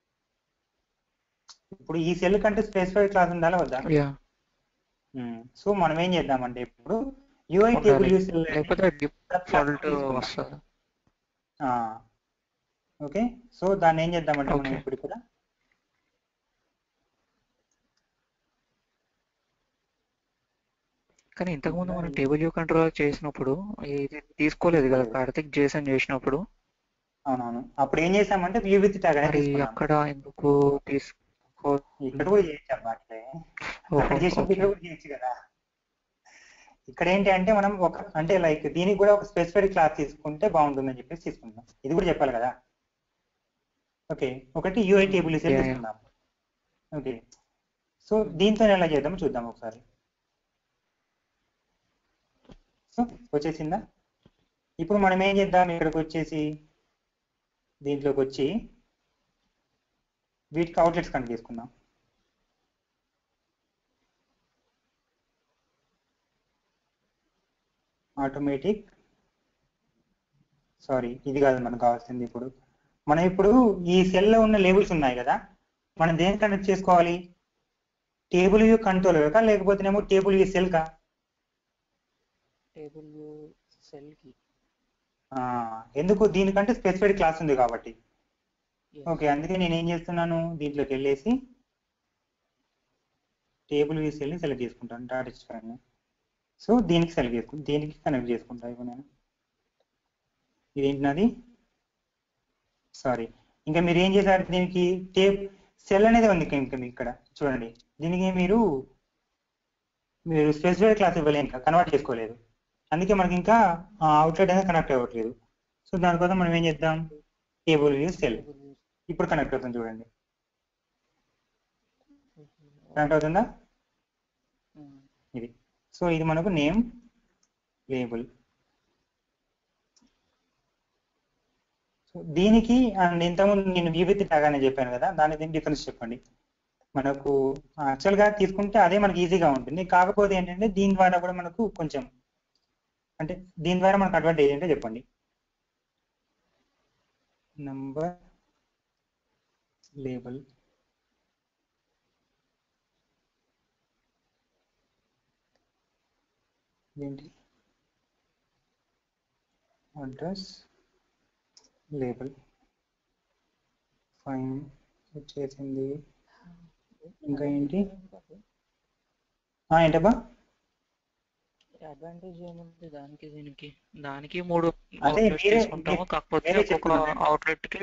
ఇప్పుడు ఈ సెల్ కంటే స్పెసిఫైడ్ క్లాస్ ఉండాలా వద్దా యా సో మనం ఏం చేద్దామంటే ఇప్పుడు యూఐ ఉండాలి. టేబుల్ యూస్ లేకపోతే డిఫాల్ట్ వస్తుంది ఓకే సో దాన్ని ఏం చేద్దామంటే మనం Okay. ఇప్పుడు ఇక్కడ కానీ ఇంతకుముందు మనం టేబుల్ వ్యూ కంట్రోల్ చేసినప్పుడు ఇది తీసుకోలేదు కదా కార్తిక్ జేసన్ చేసినప్పుడు అవునవును అప్పుడు ఏం చేసామంటే వ్యూ విత్ ట్యాగ్ అనేది మరి తీసుకున్నాం. అక్కడ ఎందుకు తీసుకో ఇక్కడ కూడా చేయొచ్చు అబ్బా అట్లే అక్కడ చేసినప్పుడు ఇక్కడ కూడా చేయొచ్చు కదా ఇక్కడ ఏంటి అంటే మనం ఒక అంటే లైక్ దీనికి కూడా ఒక స్పెసిఫైడ్ క్లాస్ తీసుకుంటే బాగుంటుందని చెప్పేసి తీసుకుంటాం ఇది కూడా చెప్పాలి కదా ఓకే ఒకటి యూఐ టేబుల్ Yeah, yeah. తీసుకుందాం ఓకే సో దీంతో ఎలా చేద్దాం చూద్దాం ఒకసారి సో వచ్చేసిందా ఇప్పుడు మనం ఏం చేద్దాం ఇక్కడికి వచ్చేసి దీంట్లోకి వచ్చి వీటికి అవుట్లెట్స్ కనెక్ట్ చేసుకుందాం ఆటోమేటిక్ సారీ ఇది కాదు మనకు కావాల్సింది ఇప్పుడు మనం ఇప్పుడు ఈ సెల్లో ఉన్న లేబుల్స్ ఉన్నాయి కదా మనం దేని కనెక్ట్ చేసుకోవాలి టేబుల్ వ్యూ కంట్రోల్ కా లేకపోతేనేమో టేబుల్ వ్యూ సెల్ కా టేబుల్ సెల్ కి ఆ, ఎందుకు దీనికంటే స్పెసిఫైడ్ క్లాస్ ఉంది కాబట్టి ఓకే అందుకే నేను ఏం చేస్తున్నాను దీంట్లోకి వెళ్ళేసి టేబుల్ వ్యూ సెల్ని సెలెక్ట్ చేసుకుంటాను డాటా ఫైల్ని సో దీనికి సెలెక్ట్ చేసుకుంటాను దీనికి కనెక్ట్ చేసుకుంటాను ఇప్పుడు నేను ఇదేంటి నాది సారీ ఇంకా మీరు ఏం చేశారు దీనికి టేప్ సెల్ అనేది ఉంది ఇంకా ఇంకా మీకు ఇక్కడ చూడండి దీనికి మీరు మీరు స్పెసిఫైడ్ క్లాస్ ఇవ్వలేదు ఇంకా కన్వర్ట్ చేసుకోలేదు అందుకే మనకి ఇంకా అవుట్లెట్ అనేది కనెక్ట్ అవ్వట్లేదు సో దానికోసం మనం ఏం చేద్దాం టేబుల్ వ్యూ సెల్ ఇప్పుడు కనెక్ట్ అవుతుంది చూడండి కనెక్ట్ అవుతుందా ఇది సో ఇది మనకు నేమ్ లేబుల్ సో దీనికి అండ్ ఇంతకుముందు నేను వివిధ లాగానే చెప్పాను కదా దాని దీని డిఫరెన్స్ చెప్పండి మనకు యాక్చువల్ గా తీసుకుంటే అదే మనకి ఈజీగా ఉంటుంది కాకపోతే ఏంటంటే దీని ద్వారా కూడా మనకు కొంచెం అంటే దీని ద్వారా మనకు అడ్వాంటేజ్ ఏంటో చెప్పండి నంబర్ లేబుల్ ఏంటి అడ్రస్ లేబుల్ ఫైన్ వచ్చేసింది ఇంకా ఏంటి ఆ, ఏంటబ్బా అడ్వాంటేజ్ ఏముంది దానికి దీనికి దానికి మూడు అదే outlets మీరే- తీసుకుంటాము కాకపోతే మీరే ఒక్కొక్క చెప్తున్నారు. అవుట్లెట్ కి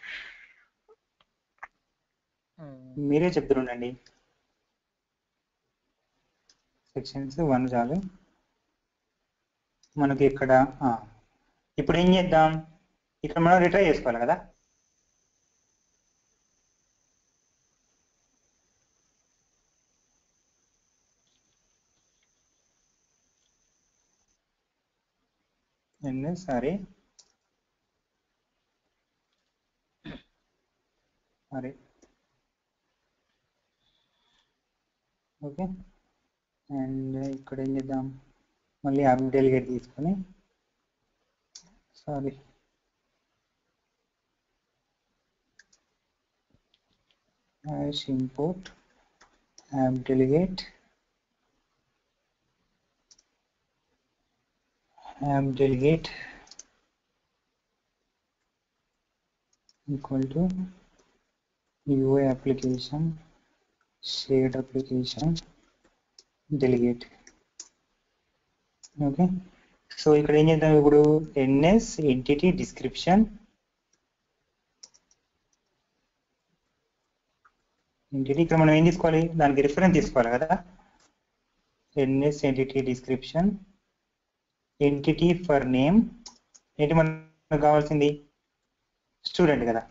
మీరే చెప్తుండండి సెక్షన్స్ వన్ చాలు మనకి ఇక్కడ ఆ, ఇప్పుడు ఏం చేద్దాం ఇక్కడ మనం రిట్రై చేసుకోవాలి కదా ఎన్ని సారీ సరే ఓకే అండ్ ఇక్కడ ఏం చేద్దాం మళ్ళీ అప్ డెలిగేట్ తీసుకొని sorry hash import app delegate app delegate equal to UI application shared application delegate okay so ఇక్కడ ఏం చేద్దాం ఇప్పుడు ఎన్ఎస్ ఎంటిటీ డిస్క్రిప్షన్ ఎంటిటీ ఇక్కడ మనం ఏం తీసుకోవాలి దానికి రిఫరెన్స్ తీసుకోవాలి కదా NS entity description entity for name ఏంటి మనకు కావాల్సింది స్టూడెంట్ కదా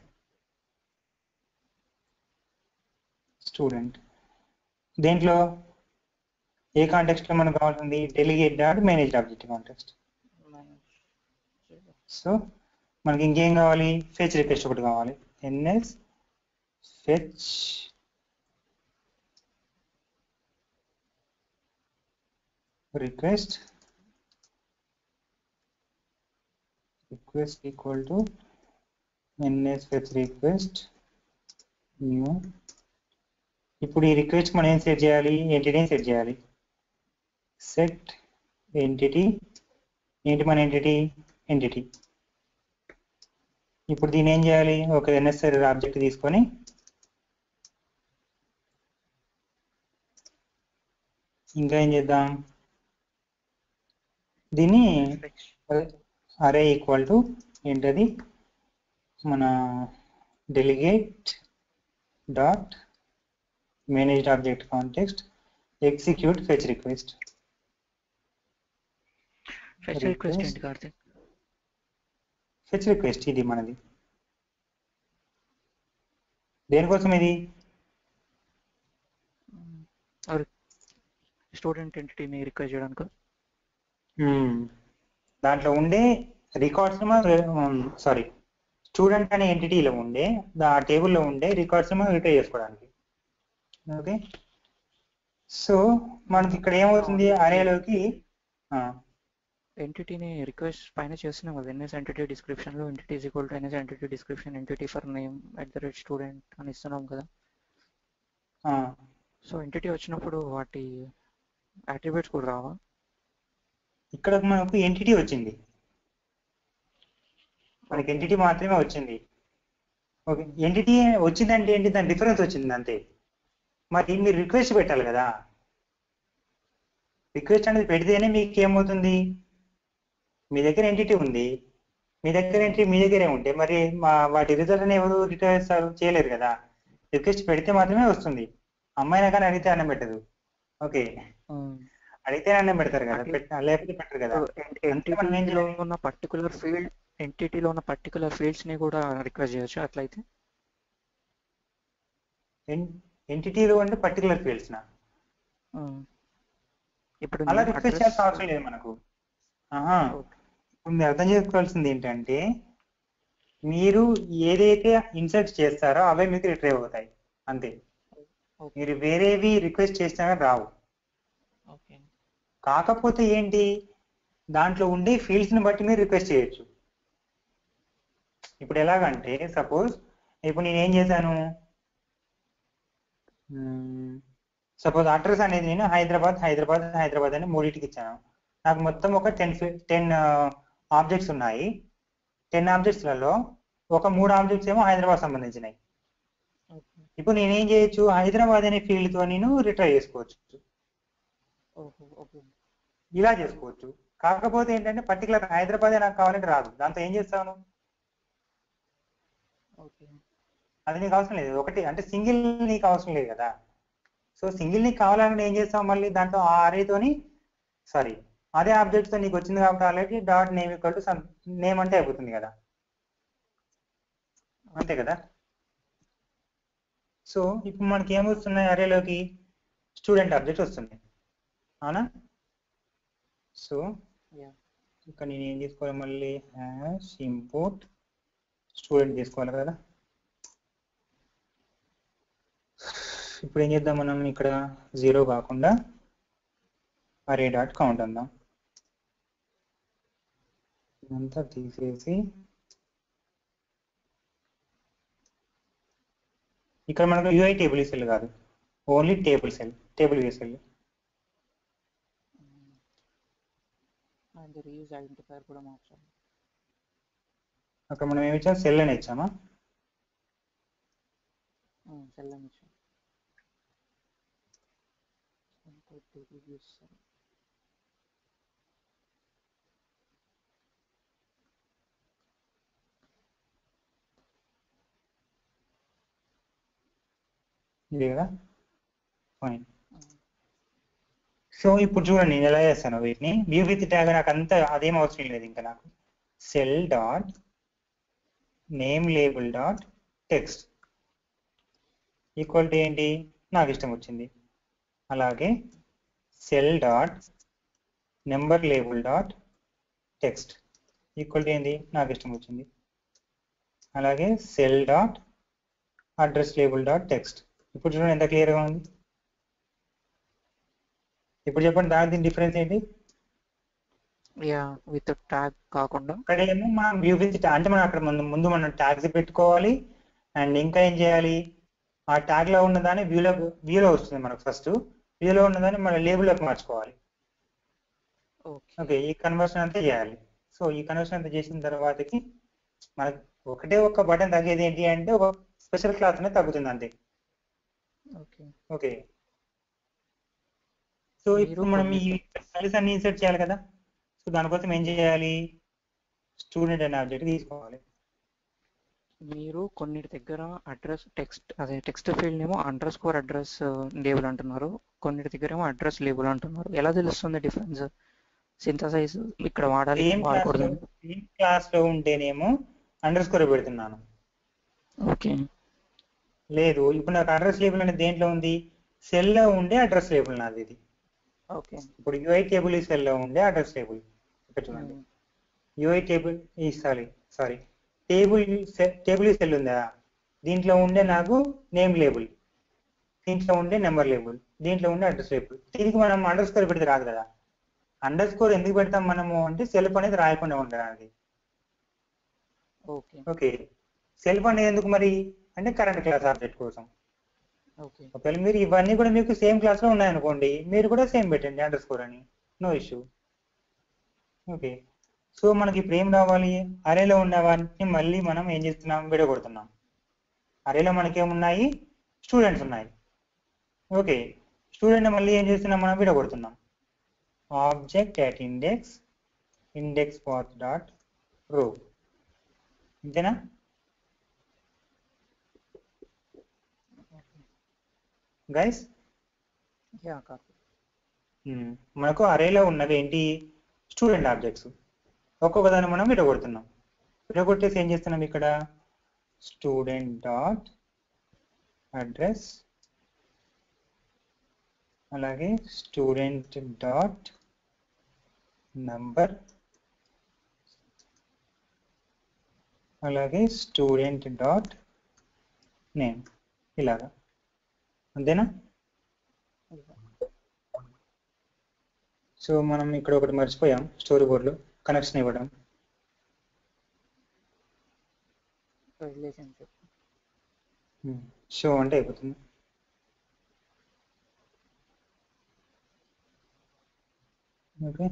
స్టూడెంట్ దేంట్లో ఏ కాంటెక్స్ట్ లో మనకు కావాల్సింది delegate dot manage object context so మనకి ఇంకేం కావాలి ఫెచ్ రిక్వెస్ట్ ఒకటి కావాలి NS fetch request request equal to NS fetch request new ఇప్పుడు ఈ రిక్వెస్ట్ మనం ఏం సెట్ చేయాలి ఎంటిటీని సెట్ చేయాలి సెట్ ఎంటిటీ ఏంటి మన ఎంటిటీ ఎంటిటీ ఇప్పుడు దీన్ని ఏం చేయాలి ఒక ఎన్ఎస్ఆర్ ఆబ్జెక్ట్ తీసుకొని ఇంకా ఏం చేద్దాం దీన్ని అరే ఈక్వల్ టు ఏంటది మన delegate dot managed object context execute fetch request fetch request ఏంటి కార్తిక్ ఫెచ్ రిక్వెస్ట్ ఇది మనది దేనికోసం ఇది స్టూడెంట్ ఎంటిటీని రిక్వెస్ట్ చేయడానికి మ్మ్. దాంట్లో ఉండే రికార్డ్స్ సారీ స్టూడెంట్ అనే ఎంటిటీలో ఉండే ఆ టేబుల్లో ఉండే రికార్డ్స్ మనం రిట్రైవ్ చేసుకోవడానికి ఓకే సో మనకి ఇక్కడ ఏమవుతుంది అరేలోకి ఎంటిటీని రిక్వెస్ట్ పైన చేస్తున్నాం కదా ఎన్ఎస్ ఎంటిటీ డిస్క్రిప్షన్ లో entity is equal to NS entity description entity for name at the rate student అని ఇస్తున్నాం కదా సో ఎంటిటీ వచ్చినప్పుడు వాటి అట్రిబ్యూట్స్ కూడా రావా ఇక్కడ మనకు ఎంటిటీ వచ్చింది మనకి ఎంటిటీ మాత్రమే వచ్చింది ఓకే ఎంటిటీ వచ్చిందంటే ఏంటి దాని డిఫరెన్స్ వచ్చింది అంతే మరి మీరు రిక్వెస్ట్ పెట్టాలి కదా రిక్వెస్ట్ అనేది పెడితేనే మీకు ఏమవుతుంది మీ దగ్గర ఎంటిటీ ఉంది మీ దగ్గర ఎంటిటీ మీ దగ్గరే ఉంటే మరి మా వాటి రిజల్ట్ అని ఎవరు రిక్వెస్ట్ చేయలేరు కదా రిక్వెస్ట్ పెడితే మాత్రమే వస్తుంది అమ్మాయినా కానీ అడిగితే అన్నం పెట్టదు ఓకే అడిగితే అన్నం పెడతారు కదా అంటే- పెట్ట- లేకపోతే పెట్టరు కదా మనం ఏం ఎంటిటీలో చేయాలి? ఉన్న పర్టికులర్ ఫీల్డ్ ఎంటిటీలో ఉన్న పర్టికులర్ ఫీల్డ్స్ ని కూడా రిక్వెస్ట్ చేయొచ్చు అట్లయితే ఎంటిటీలో అంటే పర్టికులర్ ఫీల్డ్స్ నా ఉమ్. ఇప్పుడు అలా name, రిక్వెస్ట్ address- చేయాల్సిన అవసరం లేదు మనకు ఆహా Okay. ఇప్పుడు మీరు అర్థం చేసుకోవాల్సింది ఏంటంటే మీరు ఏదైతే ఇన్సర్ట్ చేస్తారో అవే మీకు రిట్రైవ్ అవుతాయి అంతే Okay. మీరు వేరేవి రిక్వెస్ట్ చేసినా కానీ రావు Okay. కాకపోతే ఏంటి దాంట్లో ఉండే ఫీల్డ్స్ ని బట్టి మీరు రిక్వెస్ట్ చేయొచ్చు ఇప్పుడు ఎలాగంటే సపోజ్ ఇప్పుడు నేను ఏం చేశాను సపోజ్ అడ్రస్ అనేది నేను హైదరాబాద్ హైదరాబాద్ హైదరాబాద్ అని మూడింటికి ఇచ్చాను నాకు మొత్తం ఒక టెన్ టెన్ ఆబ్జెక్ట్స్ ఉన్నాయి టెన్ ఆబ్జెక్ట్స్లలో ఒక మూడు ఆబ్జెక్ట్స్ ఏమో హైదరాబాద్ సంబంధించినవి Okay. ఇప్పుడు నేనేం చేయొచ్చు హైదరాబాద్ అనే ఫీల్డ్ తో నేను రిట్రై చేసుకోవచ్చు ఓహో, okay. ఇలా చేసుకోవచ్చు కాకపోతే ఏంటంటే పర్టికులర్ హైదరాబాద్ నాకు కావాలంటే రాదు దాంతో ఏం చేస్తాను Okay. అది నీకు అవసరం లేదు ఒకటి అంటే సింగిల్ నీకు అవసరం లేదు కదా సో సింగిల్ నీకు కావాలంటే ఏం చేస్తావు మళ్ళీ దాంట్లో ఆ అరేతోని సారీ అదే ఆబ్జెక్ట్ తో నీకు వచ్చింది కాబట్టి already dot name equal to some name అంటే అయిపోతుంది కదా అంతే కదా సో ఇప్పుడు మనకి ఏమొస్తున్నాయి అరేలోకి స్టూడెంట్ ఆబ్జెక్ట్ వస్తుంది అవునా సో Yeah. ఇక్కడ నేను ఏం తీసుకోవాలి మళ్ళీ హ్యాష్ ఇంపోర్ట్ స్టూడెంట్ తీసుకోవాలి కదా ఇప్పుడు ఏం చేద్దాం మనం ఇక్కడ జీరో కాకుండా అరే డాట్ కౌంట్ అందాం ఇదంతా తీసేసి ఇక్కడ మనకు యూఐ టేబుల్ సెల్ కాదు only table cell table cell and reuse identifier కూడా మార్చాలి అక్కడ మనం ఏమి ఇచ్చాం సెల్ అని ఇచ్చామా సెల్ అని ఇచ్చాం ఇంకో table use చేస్తాను. ఇది కదా ఫైన్ Mm. సో ఇప్పుడు చూడండి నేను ఎలా చేస్తాను వీటిని వ్యూ విత్ ట్యాగ్ నాకు అంత అదేం అవసరం లేదు ఇంకా నాకు cell dot name label dot text equal to ఏంటి నాకు ఇష్టం వచ్చింది అలాగే cell dot number label dot text equal to ఏంటి నాకు ఇష్టం వచ్చింది అలాగే cell dot address label dot text ఇప్పుడు చూడండి ఎంత క్లియర్గా ఉంది ఇప్పుడు చెప్పండి దాని దీని డిఫరెన్స్ ఏంటి యా విత్ ట్యాగ్ కాకుండా ఇక్కడ ఏమో మనం వ్యూ విత్ అంటే మనం అక్కడ ముందు ముందు మనం ట్యాగ్స్ పెట్టుకోవాలి అండ్ ఇంకా ఏం చేయాలి ఆ ట్యాగ్ లో ఉన్న దాన్ని వ్యూలో వ్యూలో వస్తుంది మనకు ఫస్ట్ వ్యూలో ఉన్నదాన్ని మన లేబుల్లోకి మార్చుకోవాలి ఓకే ఓకే ఈ కన్వర్షన్ అంతా చేయాలి సో ఈ కన్వర్షన్ అంతా చేసిన తర్వాతకి మనకు ఒకటే ఒక బటన్ తగ్గేది ఏంటి అంటే ఒక స్పెషల్ క్లాత్ అనేది తగ్గుతుంది అంతే ఓకే ఓకే సో ఇప్పుడు మీరు మనం ఈ కొన్ని- ఫైల్స్ అన్ని ఇన్సర్ట్ చేయాలి కదా సో దానికోసం ఏం చేయాలి స్టూడెంట్ అనే ఆబ్జెక్ట్ తీసుకోవాలి మీరు కొన్నిటి దగ్గర అడ్రస్ టెక్స్ట్ అదే టెక్స్ట్ ఫీల్డ్ ఏమో అండర్ స్కోర్ అడ్రస్ లేబుల్ అంటున్నారు కొన్నిటి దగ్గర ఏమో అడ్రస్ లేబుల్ అంటున్నారు ఎలా తెలుస్తుంది డిఫరెన్స్ సింథసైజ్ ఇక్కడ వాడాలి సేమ్ క్లాస్ వాడకూడదు సేమ్ క్లాస్ లో ఉంటేనేమో అండర్ స్కోర్ పెడుతున్నాను ఓకే లేదు ఇప్పుడు నాకు అడ్రస్ లేబుల్ అనేది దేంట్లో ఉంది సెల్ లో ఉండే అడ్రస్ లేబుల్ నాది ఇది ఓకే ఇప్పుడు యూఐ టేబుల్ ఈ సెల్ లో ఉండే అడ్రస్ టేబుల్ ఇక్కడ చూడండి యూఐ టేబుల్ ఈ సారీ సారీ టేబుల్ టేబుల్ ఈ సెల్ ఉందా దీంట్లో ఉండే నాకు నేమ్ లేబుల్ దీంట్లో ఉండే నెంబర్ లేబుల్ దీంట్లో ఉండే అడ్రస్ లేబుల్ దీనికి మనం అండర్ స్కోర్ పెడితే రాదు కదా అండర్ స్కోర్ ఎందుకు పెడతాం మనము అంటే సెల్ఫ్ అనేది రాయకుండా ఉండడానికి ఓకే ఓకే సెల్ఫ్ అనేది ఎందుకు మరి అంటే కరెంట్ క్లాస్ ఆబ్జెక్ట్ కోసం ఓకే ఒకవేళ మీరు ఇవన్నీ కూడా మీకు సేమ్ క్లాస్ లో ఉన్నాయనుకోండి మీరు కూడా సేమ్ పెట్టండి అండర్ స్కోర్ అని నో ఇష్యూ ఓకే సో మనకి ఇప్పుడు ఏం రావాలి అరేలో ఉన్నవన్నీ మళ్ళీ మనం ఏం చేస్తున్నాం విడగొడుతున్నాం అరేలో మనకి ఏమున్నాయి స్టూడెంట్స్ ఉన్నాయి ఓకే స్టూడెంట్ మళ్ళీ ఏం చేస్తున్నాం మనం విడగొడుతున్నాం object at index index path dot row అంతేనా గైస్ యా కాదు మ్మ్. మనకు అరేలో ఉన్నవి ఏంటి స్టూడెంట్ ఆబ్జెక్ట్స్ ఒక్కొక్క దాన్ని మనం విడగొడుతున్నాం విడగొట్టేసి ఏం చేస్తున్నాం ఇక్కడ స్టూడెంట్ డాట్ అడ్రస్ అలాగే స్టూడెంట్ డాట్ నంబర్ అలాగే స్టూడెంట్ డాట్ నేమ్ ఇలాగా అంతేనా సో మనం ఇక్కడ ఒకటి మర్చిపోయాం స్టోరీ బోర్డులో కనెక్షన్ ఇవ్వడం రిలేషన్షిప్ షో అంటే అయిపోతుంది ఓకే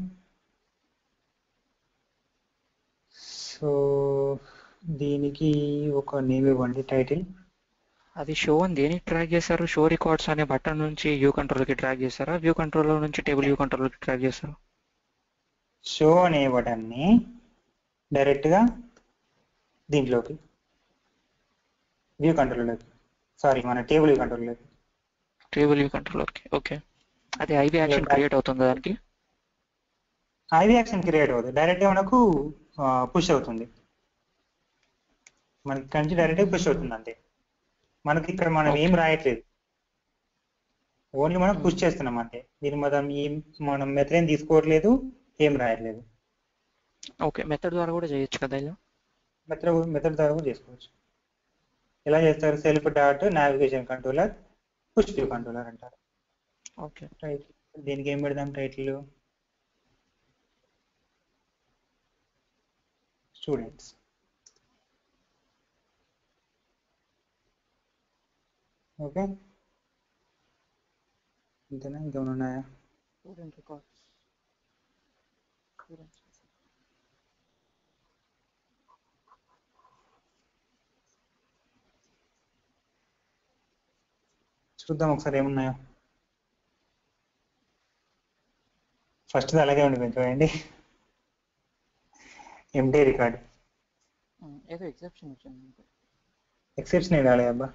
సో దీనికి ఒక నేమ్ ఇవ్వండి టైటిల్ అది షో అని దేనికి ట్రాక్ చేశారు షో రికార్డ్స్ అనే బటన్ నుంచి వ్యూ కంట్రోల్కి ట్రాక్ చేస్తారా వ్యూ కంట్రోలర్ నుంచి టేబుల్ వ్యూ కంట్రోల్కి ట్రాక్ చేస్తారా షో అనే బటన్ని డైరెక్ట్గా దీంట్లోకి వ్యూ కంట్రోల్లోకి సారీ మన టేబుల్ వ్యూ కంట్రోల్లోకి టేబుల్ వ్యూ కంట్రోలర్కి ఓకే అది ఐబీ యాక్షన్ Yeah, క్రియేట్ అవుతుంది దానికి ఐవి యాక్షన్ క్రియేట్ అవుతుంది డైరెక్ట్గా మనకు పుష్ అవుతుంది మనకి ఇక్కడి నుంచి డైరెక్ట్గా పుష్ అవుతుంది అంతే మనకి ఇక్కడ మనం ఏం రాయట్లేదు ఓన్లీ మనం పుష్ చేస్తున్నాం అంతే దీని మనం ఏం మనం మెథడ్ ఏం తీసుకోవట్లేదు ఏం రాయట్లేదు ఓకే మెథడ్ ద్వారా కూడా చేయొచ్చు కదా ఇలా మెథడ్ మెథడ్ ద్వారా కూడా చేసుకోవచ్చు ఎలా చేస్తారు self dot navigation controller push view controller అంటారు ఓకే రైట్ దీనికి ఏం పెడదాం టైటిల్ స్టూడెంట్స్ ఓకే ఇంతేనా ఇంకేమైనా ఉన్నాయా స్టూడెంట్ రికార్డ్స్ చూద్దాం ఒకసారి ఏమున్నాయో ఫస్ట్ అలాగే ఉండిపోయింది చూడండి ఎంటీ రికార్డ్ ఏదో ఎగ్జెప్షన్ వచ్చింది ఎక్సెప్షన్ ఏం రాలేదు అబ్బా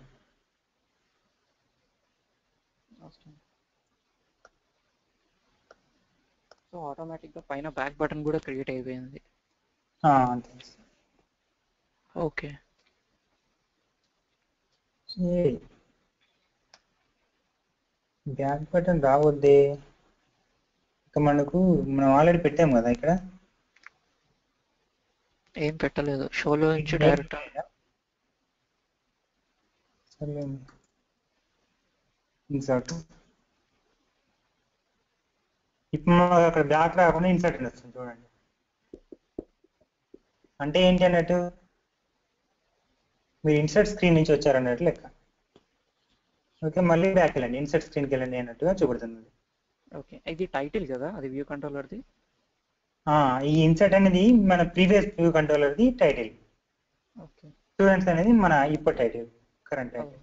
సో ఆటోమేటిక్గా పైన బ్యాక్ బటన్ కూడా క్రియేట్ అయిపోయింది ఆ, అంతే ఓకే బ్యాక్ బటన్ రావద్దే ఇక మనకు మనం ఆల్రెడీ పెట్టాము కదా ఇక్కడ ఏం పెట్టలేదు షోలో నుంచి డైరెక్ట్ ఇన్సర్ట్ ఇప్పుడు మనకు అక్కడ బ్యాక్ రాకుండా ఇన్సర్ట్ అని వస్తుంది చూడండి అంటే ఏంటి అన్నట్టు మీరు ఇన్సర్ట్ స్క్రీన్ నుంచి వచ్చారన్నట్టు లెక్క ఓకే మళ్ళీ బ్యాక్ వెళ్ళండి ఇన్సర్ట్ స్క్రీన్కి వెళ్ళండి అన్నట్టుగా చూపెడుతుంది ఓకే ఇది టైటిల్ కదా అది వ్యూ కంట్రోలర్ది ఆ, ఈ ఇన్సర్ట్ అనేది మన ప్రీవియస్ వ్యూ కంట్రోలర్ది టైటిల్ ఓకే స్టూడెంట్స్ అనేది మన ఇప్పుడు టైటిల్ కరెంట్ టైటిల్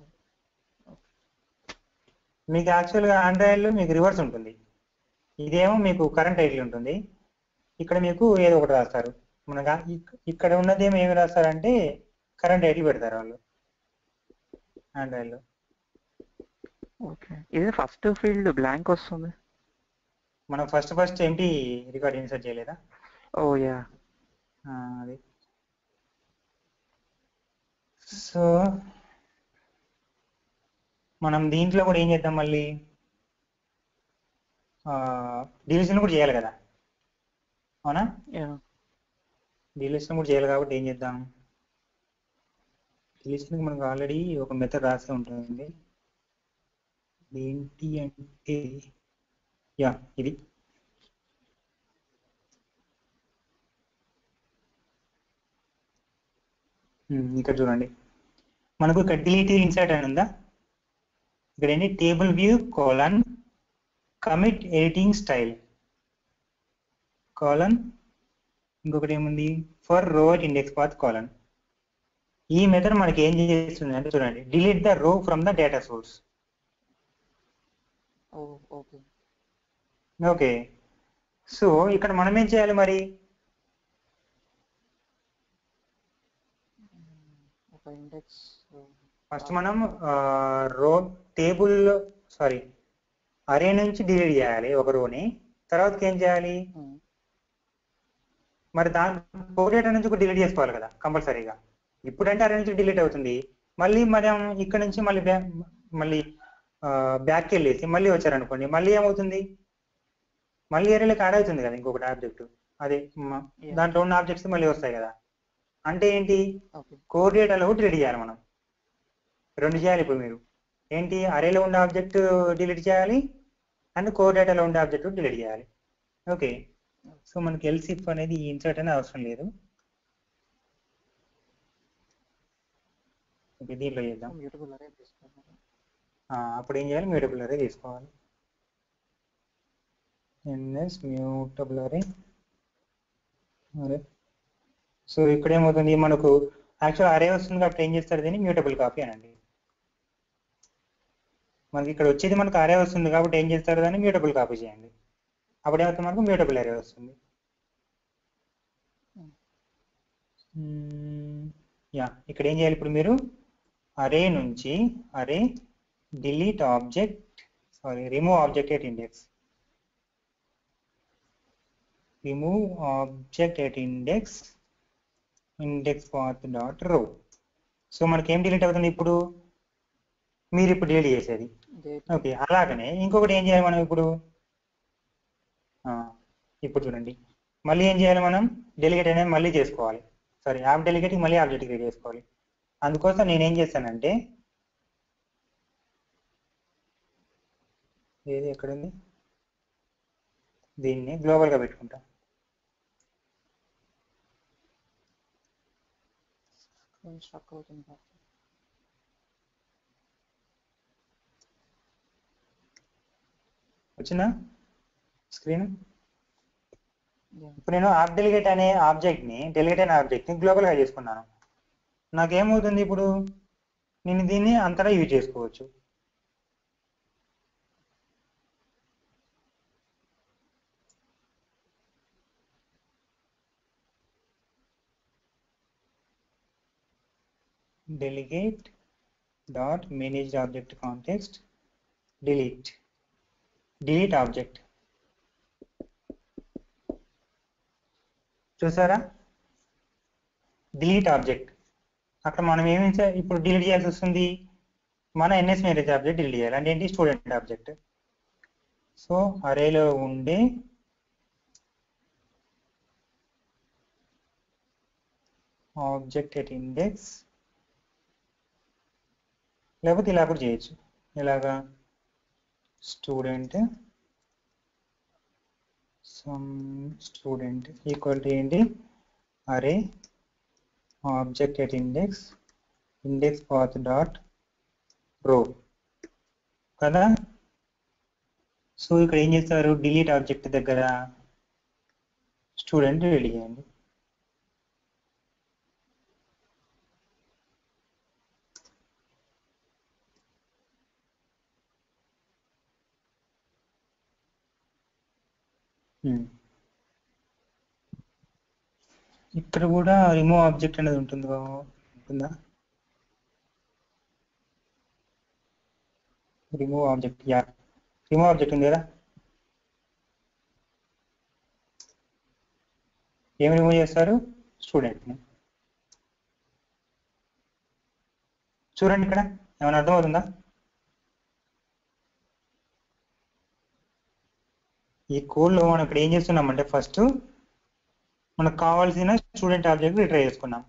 మీకు యాక్చువల్గా ఆండ్రాయిడ్లో మీకు రివర్స్ ఉంటుంది ఇదేమో మీకు కరెంట్ టైటిల్ ఉంటుంది ఇక్కడ మీకు ఏదో ఒకటి రాస్తారు మనకు ఆ- ఇక్- ఇక్కడ ఉన్నదేమో ఏమి రాస్తారంటే కరెంట్ టైటిల్ పెడతారు వాళ్ళు ఆండ్రాయిడ్లో ఓకే ఇది ఫస్ట్ ఫీల్డ్ బ్లాంక్ వస్తుంది మనం ఫస్ట్ ఫస్ట్ ఏంటి రికార్డ్ ఇన్సర్ట్ చేయలేదా ఓ యా ఆ, అది సో మనం దీంట్లో కూడా ఏం చేద్దాం మళ్ళీ డివిజన్ కూడా చేయాలి కదా అవునా యా డిలీషన్ కూడా చేయాలి కాబట్టి ఏం చేద్దాం డిలీషన్ మనకు ఆల్రెడీ ఒక మెథడ్ రాసి ఉంటుంది ఏంటి అంటే యా ఇది ఉమ్, ఇక్కడ చూడండి మనకు ఇక్కడ డిలీట్ ఇన్సర్ట్ అని ఉందా ఇక్కడ ఏంటి table view colon commit editing style colon ఇంకొకటి ఏముంది for row index path colon ఈ మెథడ్ మనకి ఏం చేస్తుంది అంటే చూడండి delete the row from the data source ఓ ఓకే ఓకే సో ఇక్కడ మనం ఏం చేయాలి మరి ఒక ఇండెక్స్ ఫస్ట్ మనం రో టేబుల్ సారీ అరే నుంచి డిలీట్ చేయాలి ఒక రోని తర్వాత ఏం చేయాలి మరి దాని కోడేటా నుంచి కూడా డిలీట్ చేసుకోవాలి కదా కంపల్సరీగా ఇప్పుడంటే అరే నుంచి డిలీట్ అవుతుంది మళ్ళీ మనం ఇక్కడ నుంచి మళ్ళీ బ్యా- మళ్ళీ బ్యాక్కి వెళ్ళేసి మళ్ళీ వచ్చారనుకోండి మళ్ళీ ఏమవుతుంది మళ్ళీ ఏరియాలోకి యాడ్ అవుతుంది కదా ఇంకొకటి ఆబ్జెక్ట్ అదే మ- Yeah. దాంట్లో ఉన్న ఆబ్జెక్ట్స్ మళ్ళీ వస్తాయి కదా అంటే ఏంటి ఓకే కోడ్ డేటాలో కూడా డిలీట్ చేయాలి మనం రెండు చేయాలి ఇప్పుడు మీరు ఏంటి అరేలో ఉండే ఆబ్జెక్ట్ డిలీట్ చేయాలి అండ్ కోడ్ డేటాలో ఉండే ఆబ్జెక్ట్ డిలీట్ చేయాలి ఓకే సో మనకి ఎల్సిఫ్ అనేది ఇన్సర్ట్ అనేది అవసరం లేదు ఓకే దీంట్లో చేద్దాం మ్యూటబుల్ అరే తీసుకున్నాను ఆ, అప్పుడు ఏం చేయాలి మ్యూటబుల్ అరే తీసుకోవాలి ఎన్ఎస్ మ్యూటబుల్ అరే అరే సో ఇక్కడ ఏమవుతుంది మనకు యాక్చువల్ అరే వస్తుంది కాబట్టి ఏం చేస్తారు దీన్ని మ్యూటబుల్ కాపీ అనండి మనకి ఇక్కడ వచ్చేది మనకు అరే వస్తుంది కాబట్టి ఏం చేస్తారు దాన్ని మ్యూటబుల్ కాపీ చేయండి అప్పుడు ఏమవుతుంది మనకు మ్యూటబుల్ అరే వస్తుంది యా ఇక్కడ ఏం చేయాలి ఇప్పుడు మీరు అరే నుంచి array delete object sorry remove object at index remove object at index index path dot row so మనకి ఏం డిలీట్ అవుతుంది ఇప్పుడు మీరు ఇప్పుడు డిలీట్ చేసేది ఓకే అలాగనే ఇంకొకటి ఏం చేయాలి మనం ఇప్పుడు ఆ, ఇప్పుడు చూడండి మళ్ళీ ఏం చేయాలి మనం డెలిగేట్ అనేది మళ్ళీ చేసుకోవాలి సారీ యాప్ డెలిగేట్ మళ్ళీ ఆబ్జెక్ట్ క్రియేట్ చేసుకోవాలి అందుకోసం నేను ఏం చేస్తానంటే ఏది ఎక్కడుంది దీన్ని గ్లోబల్ గా పెట్టుకుంటా స్ట్రక్ అవుతుంది వచ్చిందా స్క్రీన్ ఇప్పుడు నేను యాప్ డెలిగేట్ అనే ఆబ్జెక్ట్ ని డెలిగేట్ అనే ఆబ్జెక్ట్ ని గ్లోబల్ గా చేసుకున్నాను నాకేమవుతుంది ఇప్పుడు నేను దీన్ని అంతటా యూజ్ చేసుకోవచ్చు delegate dot managed object context delete delete object చూసారా డిలీట్ ఆబ్జెక్ట్ అక్కడ మనం ఏమి చే- ఇప్పుడు డిలీట్ చేయాల్సి వస్తుంది మన ఎన్ఎస్ మ్యారేజ్ ఆబ్జెక్ట్ డిలీట్ చేయాలి అంటే ఏంటి స్టూడెంట్ ఆబ్జెక్ట్ సో అరేలో ఉండే ఆబ్జెక్ట్ ఎట్ ఇండెక్స్ లేకపోతే ఇలా కూడా చేయొచ్చు ఇలాగా student some student equal to ఏంటి array object at index index path dot row కదా సో ఇక్కడ ఏం చేస్తారు డిలీట్ ఆబ్జెక్ట్ దగ్గర స్టూడెంట్ డిలీట్ చేయండి Hmm. ఇక్కడ కూడా రిమూవ్ ఆబ్జెక్ట్ అనేది ఉంటుంది ఉంటుందా remove object yeah remove object ఉంది కదా ఏమి రిమూవ్ చేస్తారు స్టూడెంట్ని చూడండి ఇక్కడ ఏమైనా అర్థమవుతుందా ఈ కోడ్లో మనం ఇక్కడ ఏం చేస్తున్నామంటే ఫస్ట్ మనకు కావాల్సిన స్టూడెంట్ ఆబ్జెక్ట్ రిట్రై చేసుకున్నాం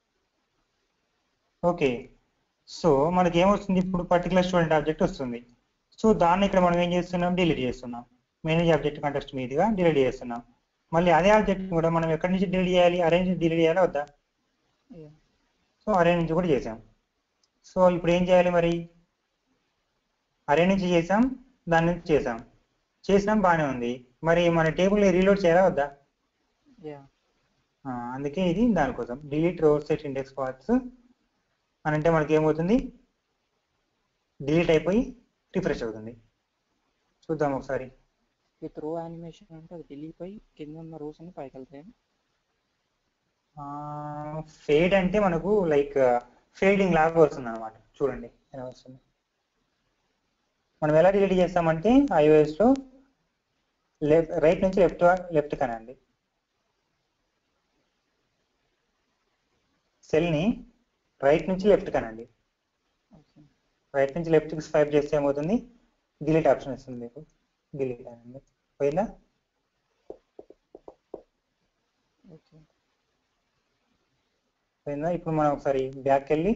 ఓకే సో మనకి ఏమొస్తుంది ఇప్పుడు పర్టికులర్ స్టూడెంట్ ఆబ్జెక్ట్ వస్తుంది సో దాన్ని ఇక్కడ మనం ఏం చేస్తున్నాం డిలీట్ చేస్తున్నాం మేనేజ్ ఆబ్జెక్ట్ కంటెస్ట్ మీదుగా డిలీట్ చేస్తున్నాం మళ్ళీ అదే ఆబ్జెక్ట్ కూడా మనం ఎక్కడి నుంచి డిలీట్ చేయాలి అరే నుంచి డిలీట్ చేయాలా వద్దా సో అరే నుంచి కూడా చేసాం సో ఇప్పుడు ఏం చేయాలి మరి అరే నుంచి చేసాం దాని నుంచి చేసాం చేసినాం బాగానే ఉంది మరి మన టేబుల్ రీలోడ్ చేయాలా వద్దా యా ఆ, అందుకే ఇది దానికోసం delete row set index paths అని అంటే మనకి ఏమవుతుంది డిలీట్ అయిపోయి రిఫ్రెష్ అవుతుంది చూద్దాం ఒకసారి విత్ రో యానిమేషన్ అంటే అది డిలీట్ అయి కింద ఉన్న రోస్ అన్ని పైకి వెళ్తాయి ఫేడ్ అంటే మనకు లైక్ ఫేడింగ్ లాగా వస్తుంది అనమాట చూడండి ఎలా వస్తుంది మనం ఎలా డిలీట్ చేస్తామంటే iOS లో లెఫ్ట్ రైట్ నుంచి లెఫ్ట్ లెఫ్ట్ కనండి సెల్ ని రైట్ నుంచి లెఫ్ట్ కనండి ఓకే రైట్ నుంచి లెఫ్ట్ కి స్వైప్ చేస్తే ఏమవుతుంది డిలీట్ ఆప్షన్ వస్తుంది మీకు డిలీట్ అనండి పోయిందా ఓకే పోయిందా ఇప్పుడు మనం ఒకసారి బ్యాక్ వెళ్ళి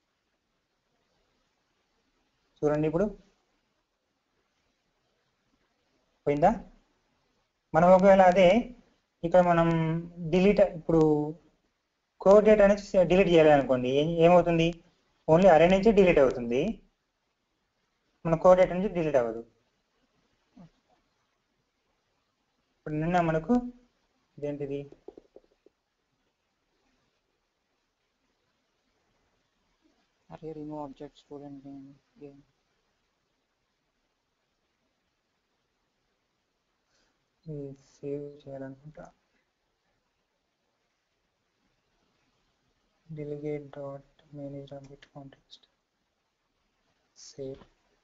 చూడండి ఇప్పుడు పోయిందా మనం ఒకవేళ అదే ఇక్కడ మనం డిలీట్ ఇప్పుడు కోడ్ డేట్ అనేది డిలీట్ చేయాలి అనుకోండి ఏం- ఏమవుతుంది ఓన్లీ అరే నుంచి డిలీట్ అవుతుంది మన కోడ్ డేట్ నుంచి డిలీట్ అవ్వదు ఇప్పుడు నిన్న మనకు ఇదేంటిది array remove object student name ఇది సేవ్ చేయాలనుకుంటా delegate dot manage object context save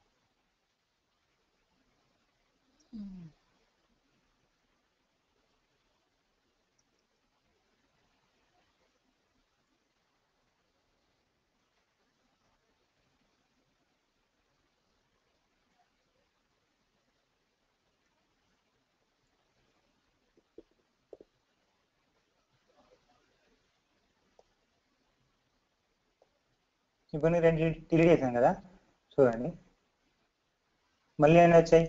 ఇప్పుడు నేను రెండు డిలీట్ చేశాను కదా చూడండి మళ్ళీ ఎన్ని వచ్చాయి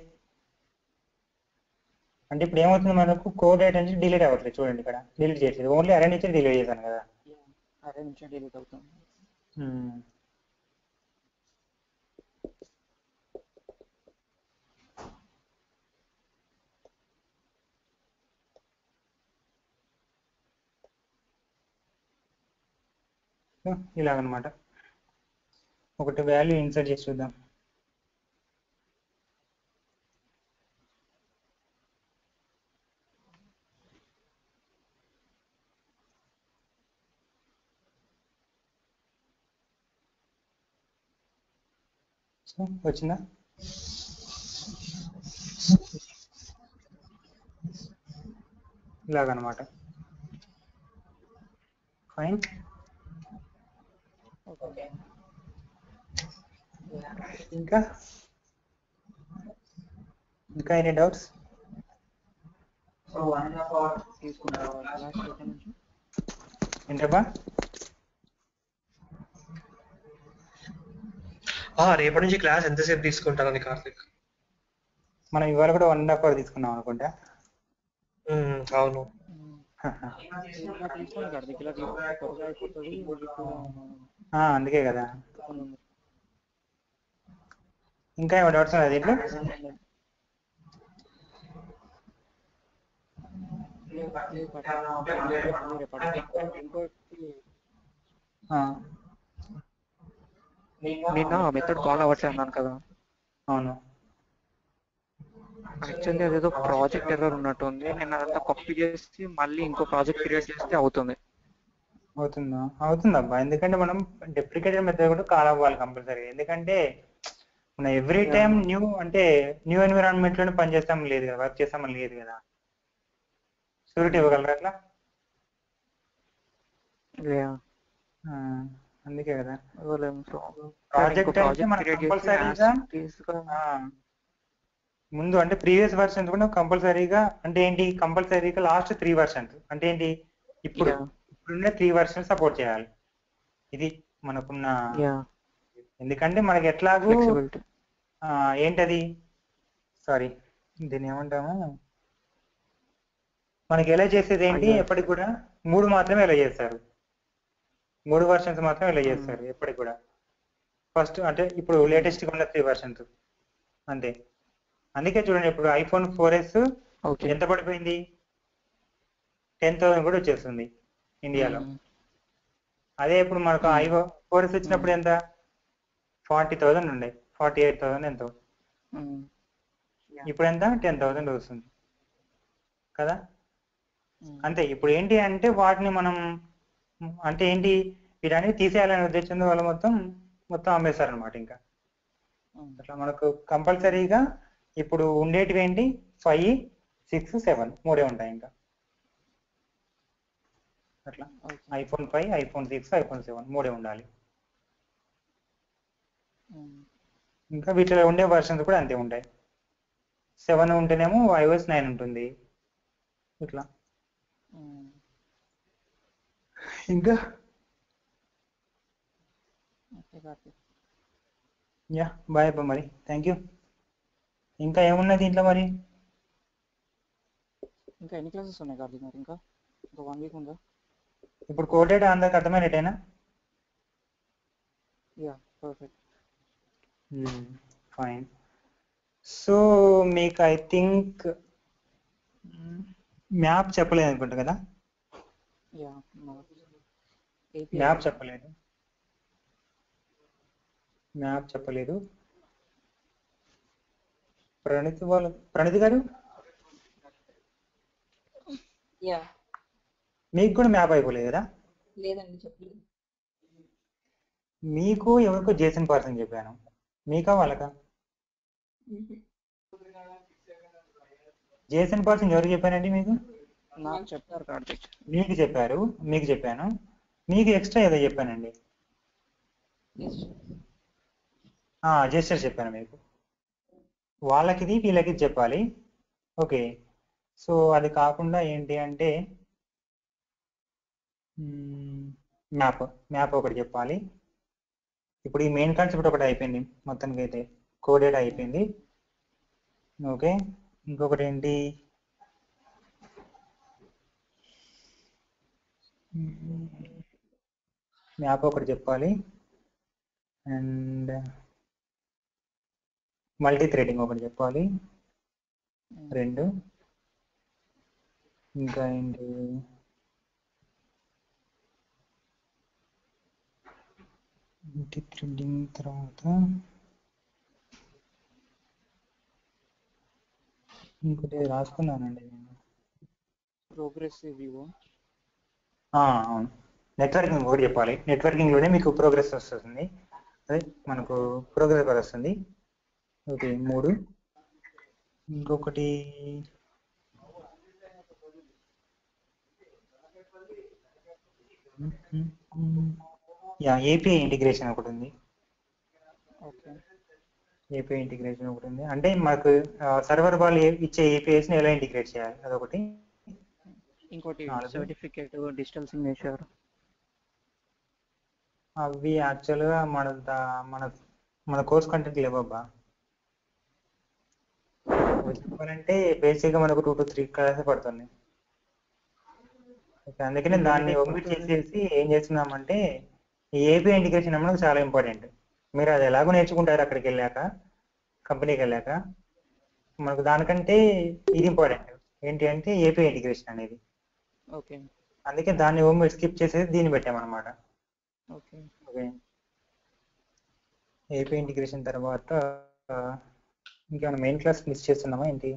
అంటే ఇప్పుడు ఏమవుతుంది మనకు కోడ్ డేట్ నుంచి డిలీట్ అవ్వట్లేదు చూడండి ఇక్కడ డిలీట్ చేయట్లేదు ఓన్లీ అరే నుంచి డిలీట్ చేశాను కదా అరే నుంచి డిలీట్ అవుతుంది మ్మ్. సో, ఇలాగనమాట ఒకటి వాల్యూ ఇన్సర్ట్ చేసి చూద్దాం సో వచ్చిందా ఇలాగనమాట ఫైన్ ఓకే ఇంకా ఇంకా any doubts So one and a half hour తీసుకుంటా క్లాస్ ఎక్కడి నుంచి ఏంటబ్బా ఆ, రేపటి నుంచి క్లాస్ ఎంతసేపు తీసుకుంటారని కార్తిక్ మనం ఇవాళ కూడా వన్ అండ్ హాఫ్ అవర్ తీసుకున్నాం అనుకుంటా ఉమ్, అవును ఇంకా తీసుకోండి కార్తీక్ ఇలా తీసుకుంటే త్వరగా అయిపోతుంది మీకు ఆ, అందుకే కదా ఇంకా ఏమో డౌట్స్ ఉన్నాయి దీంట్లో ఇంకోటి ఆ, నిన్న మెథడ్ కాల్ అవ్వట్లేదు అన్నాను కదా అవును యాక్చువల్లీ అదేదో ప్రాజెక్ట్ ఎర్రర్ ఉన్నట్టుంది నేను అదంతా కాపీ చేసి మళ్ళీ ఇంకో ప్రాజెక్ట్ క్రియేట్ చేస్తే అవుతుంది అవుతుందా అవుతుందబ్బా ఎందుకంటే మనం డెప్రికేటెడ్ మెథడ్ కూడా కాల్ అవ్వాలి కంపల్సరీ ఎందుకంటే మన ఎవ్రీ టైం న్యూ అంటే న్యూ ఎన్విరాన్మెంట్ లోనే పనిచేస్తాం లేదు కదా వర్క్ చేస్తామని లేదు కదా షూరిటీ ఇవ్వగలరా అట్లా Yeah. ఆ, అందుకే కదా ఇవ్వలేం సో ప్రాజెక్ట్ అయితే మనం కంపల్సరీగా ఆ, ముందు అంటే ప్రీవియస్ వర్షన్స్ కూడా కంపల్సరీగా అంటే ఏంటి కంపల్సరీగా లాస్ట్ త్రీ వర్షన్స్ అంటే ఏంటి ఇప్పుడు Yeah. ఇప్పుడున్న త్రీ వర్షన్స్ సపోర్ట్ చేయాలి ఇది మనకున్న యా ఎందుకంటే మనకి ఎట్లాగూ ఫ్లెక్సిబిలిటీ ఆ, ఏంటది సారీ దీన్ని ఏమంటాము మనకి ఎలా చేసేది ఏంటి అయ్యో. ఎప్పటికి కూడా మూడు మాత్రమే ఎలా చేస్తారు మూడు వర్షన్స్ మాత్రమే ఎలా చేస్తారు ఎప్పటికి కూడా ఫస్ట్ అంటే ఇప్పుడు లేటెస్ట్ గా ఉన్న త్రీ వర్షన్స్ అంతే అందుకే చూడండి ఇప్పుడు ఐఫోన్ ఫోర్ ఎస్ ఓకే ఎంత పడిపోయింది టెన్ థౌసండ్ కూడా వచ్చేస్తుంది ఇండియాలో అదే ఇప్పుడు మనకు ఐఫోన్ ఫోర్ ఎస్ వచ్చినప్పుడు ఎంత ఫార్టీ థౌసండ్ ఉండే ఫార్టీ ఎయిట్ థౌసండ్ ఎంతో ఇప్పుడు ఎంత టెన్ థౌసండ్ వస్తుంది కదా అంతే ఇప్పుడు ఏంటి అంటే వాటిని మనం అంటే ఏంటి వీటన్ని తీసేయాలనే ఉద్దేశంతో వాళ్ళు మొత్తం మొత్తం అమ్మేశారనమాట ఇంకా అట్లా మనకు కంపల్సరీగా ఇప్పుడు ఉండేటివి ఏంటి ఫైవ్ సిక్స్ సెవెన్ మూడే ఉంటాయి ఇంకా అట్లా iPhone five iPhone six iPhone seven మూడే ఉండాలి ఇంకా వీటిలో ఉండే వర్షన్స్ కూడా అంతే ఉంటాయి సెవెన్ ఉంటేనేమో ఐఓఎస్ నైన్ ఉంటుంది ఇట్లా ఇంకా యా బాయ్ అబ్బా మరి థ్యాంక్ యూ ఇంకా ఏమున్నది దీంట్లో మరి ఇంకా ఎన్ని క్లాసెస్ ఉన్నాయి కార్తీక్ మరి ఇంకా ఇంకా వన్ వీక్ ఉందా ఇప్పుడు కోటెడ్ అందరికి అర్థమైనట్టేనా యా పర్ఫెక్ట్ ఫైన్ సో మీకు ఐ థింక్ మ్యాప్ చెప్పలేదు అనుకుంటా కదా యా మ్యాప్ చెప్పలేదు మ్యాప్ చెప్పలేదు ప్రణిత్ వాళ్ళు ప్రణిత్ గారు యా మీకు కూడా మ్యాప్ అయిపోలేదు కదా లేదండి చెప్పలేదు మీకు ఎవరికో జేసన్ పర్సన్ చెప్పాను మీకా వాళ్ళకా జేసన్ పర్సన్ ఎవరికి చెప్పానండి మీకు నాకు చెప్పారు కార్తీక్ మీకు చెప్పారు మీకు చెప్పాను మీకు ఎక్స్ట్రా ఏదో చెప్పానండి జెస్టర్ చెప్పాను మీకు వాళ్ళకిది వీళ్ళకి చెప్పాలి ఓకే సో అది కాకుండా ఏంటి అంటే మ్యాప్ మ్యాప్ ఒకటి చెప్పాలి ఇప్పుడు ఈ మెయిన్ కాన్సెప్ట్ ఒకటి అయిపోయింది మొత్తానికి అయితే కోడెడ్ అయిపోయింది ఓకే ఇంకొకటి ఏంటి మ్యాప్ ఒకటి చెప్పాలి అండ్ మల్టీ థ్రెడింగ్ ఒకటి చెప్పాలి రెండు ఇంకా ఏంటి మల్టీ థ్రెడింగ్ తర్వాత ఇంకోటి రాసుకున్నానండి నేను ప్రోగ్రెస్ వ్యూ ఆ, అవును నెట్వర్కింగ్ కూడా చెప్పాలి నెట్వర్కింగ్ లోనే మీకు ప్రోగ్రెస్ వస్తుంది అదే మనకు ప్రోగ్రెస్ కూడా వస్తుంది ఓకే మూడు ఇంకొకటి యా ఏపీఐ ఇంటిగ్రేషన్ ఒకటి ఉంది ఓకే ఏపీఐ ఇంటిగ్రేషన్ ఒకటి ఉంది అంటే మనకు సర్వర్ వాళ్ళు ఏ- ఇచ్చే ఏపీఐస్ ని ఎలా ఇంటిగ్రేట్ చేయాలి అదొకటి ఇంకోటి నాలుగు. సర్టిఫికేట్ డిజిటల్ సిగ్నేచర్ అవి యాక్చువల్గా మన దా- మన మన కోర్స్ కంటెంట్ లేవబ్బా చెప్పాలంటే బేసిక్గా మనకు టూ టు త్రీ క్లాసెస్ పడుతుంది ఓకే, అందుకనే దాన్ని ఒమిట్ చేసేసి ఏం చేస్తున్నామంటే ఈ ఏపీ ఇంటిగ్రేషన్ మనకు చాలా ఇంపార్టెంట్ మీరు అది ఎలాగో నేర్చుకుంటారు అక్కడికి వెళ్ళాక కంపెనీకి వెళ్ళాక మనకు దానికంటే ఇది ఇంపార్టెంట్ ఏంటి అంటే ఏపీ ఇంటిగ్రేషన్ అనేది ఓకే అందుకే దాన్ని ఒమిట్ స్కిప్ చేసేసి దీన్ని పెట్టామన్నమాట ఓకే ఓకే ఏపీ ఇంటిగ్రేషన్ తర్వాత ఆ, ఇంకేమైనా మెయిన్ క్లాస్ మిస్ చేస్తున్నామా ఏంటి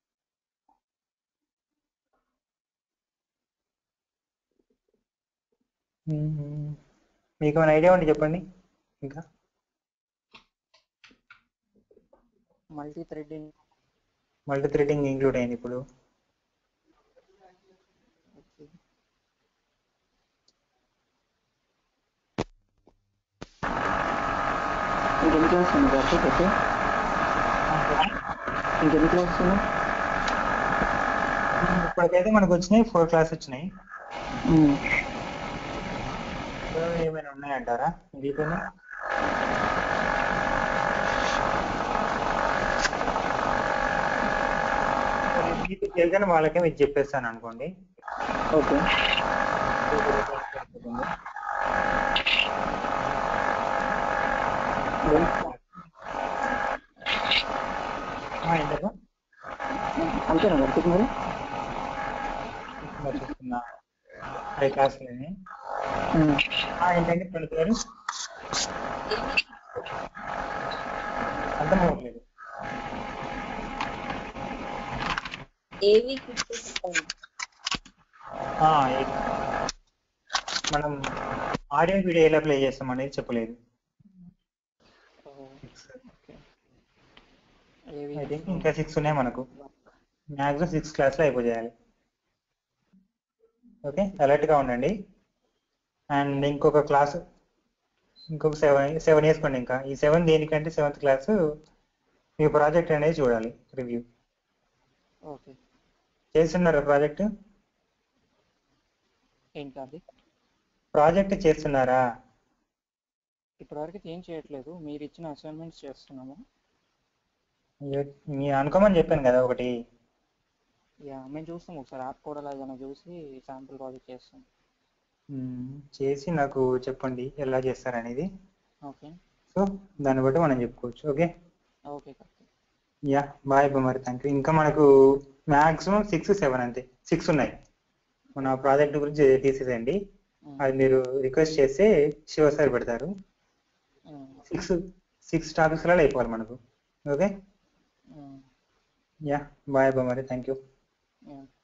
మ్మ్. మీకు ఏమైనా ఐడియా ఉంటే చెప్పండి ఇంకా multithreading multithreading include అయింది ఇప్పుడు ఇంకెన్ని క్లాస్ ఉన్నాయి కార్తీక్ ఓకే ఇంకెన్ని క్లాస్ ఉన్నాయి ఇప్పటికైతే మనకు వచ్చినాయి ఫోర్ క్లాస్ వచ్చినాయి ఉమ్. ఇంకా ఏమైనా ఉన్నాయంటారా మిగిలిపోయినా మీకు తెలిసిన వాళ్ళకే మీకు చెప్పేస్తాను అనుకోండి ఓకే ఆ, ఏంటబ్బా? అంతేనా కార్తీక్ మరి మరి చూస్తున్నా ఫైవ్ క్లాసులని ఉమ్. ఆ, ఏంటండి ప్రణిత్ గారు అర్థం అవ్వట్లేదు ఏవి చెప్పండి ఆ, ఏ- మనం ఆడియో వీడియో ఎలా ప్లే చేస్తాం అనేది చెప్పలేదు ఏవి ఐ థింక్ ఇంకా సిక్స్ ఉన్నాయి మనకు మ్యాక్సిమం సిక్స్ క్లాస్లో అయిపోయాలి ఓకే అలర్ట్గా ఉండండి అండ్ ఇంకొక క్లాస్ ఇంకొక సెవెన్ సెవెన్ వేసుకోండి ఇంకా ఈ సెవెన్ దేనికంటే సెవెంత్ క్లాస్ మీ ప్రాజెక్ట్ అనేది చూడాలి రివ్యూ ఓకే చేస్తున్నారా ప్రాజెక్ట్ ఏంటి కార్తీక్ ప్రాజెక్ట్ చేస్తున్నారా ఇప్పటివరకు ఏం చేయట్లేదు మీరు ఇచ్చిన అసైన్మెంట్స్ చేస్తున్నాము మీ అనుకోమని చెప్పాను కదా ఒకటి యా మేము చూస్తాం ఒకసారి యాప్ కూడా ఏదైనా చూసి శాంపుల్ ప్రాజెక్ట్ చేస్తాం మ్మ్. చేసి నాకు చెప్పండి ఎలా చేస్తారనేది ఓకే సో దాన్ని బట్టి మనం చెప్పుకోవచ్చు okay okay Karthik yeah bye మరి థ్యాంక్ యూ ఇంకా మనకు మాక్సిమం సిక్స్ సెవెన్ అంతే సిక్స్ ఉన్నాయి మన ప్రాజెక్ట్ గురించి తీసేసేయండి ఉమ్. అది మీరు రిక్వెస్ట్ చేస్తే శివ సార్ పెడతారు ఉమ్. సిక్స్ సిక్స్ టాపిక్స్లలో అయిపోవాలి మనకు ఓకే ఉమ్. యా బాయ్ మరి థ్యాంక్ యూ యా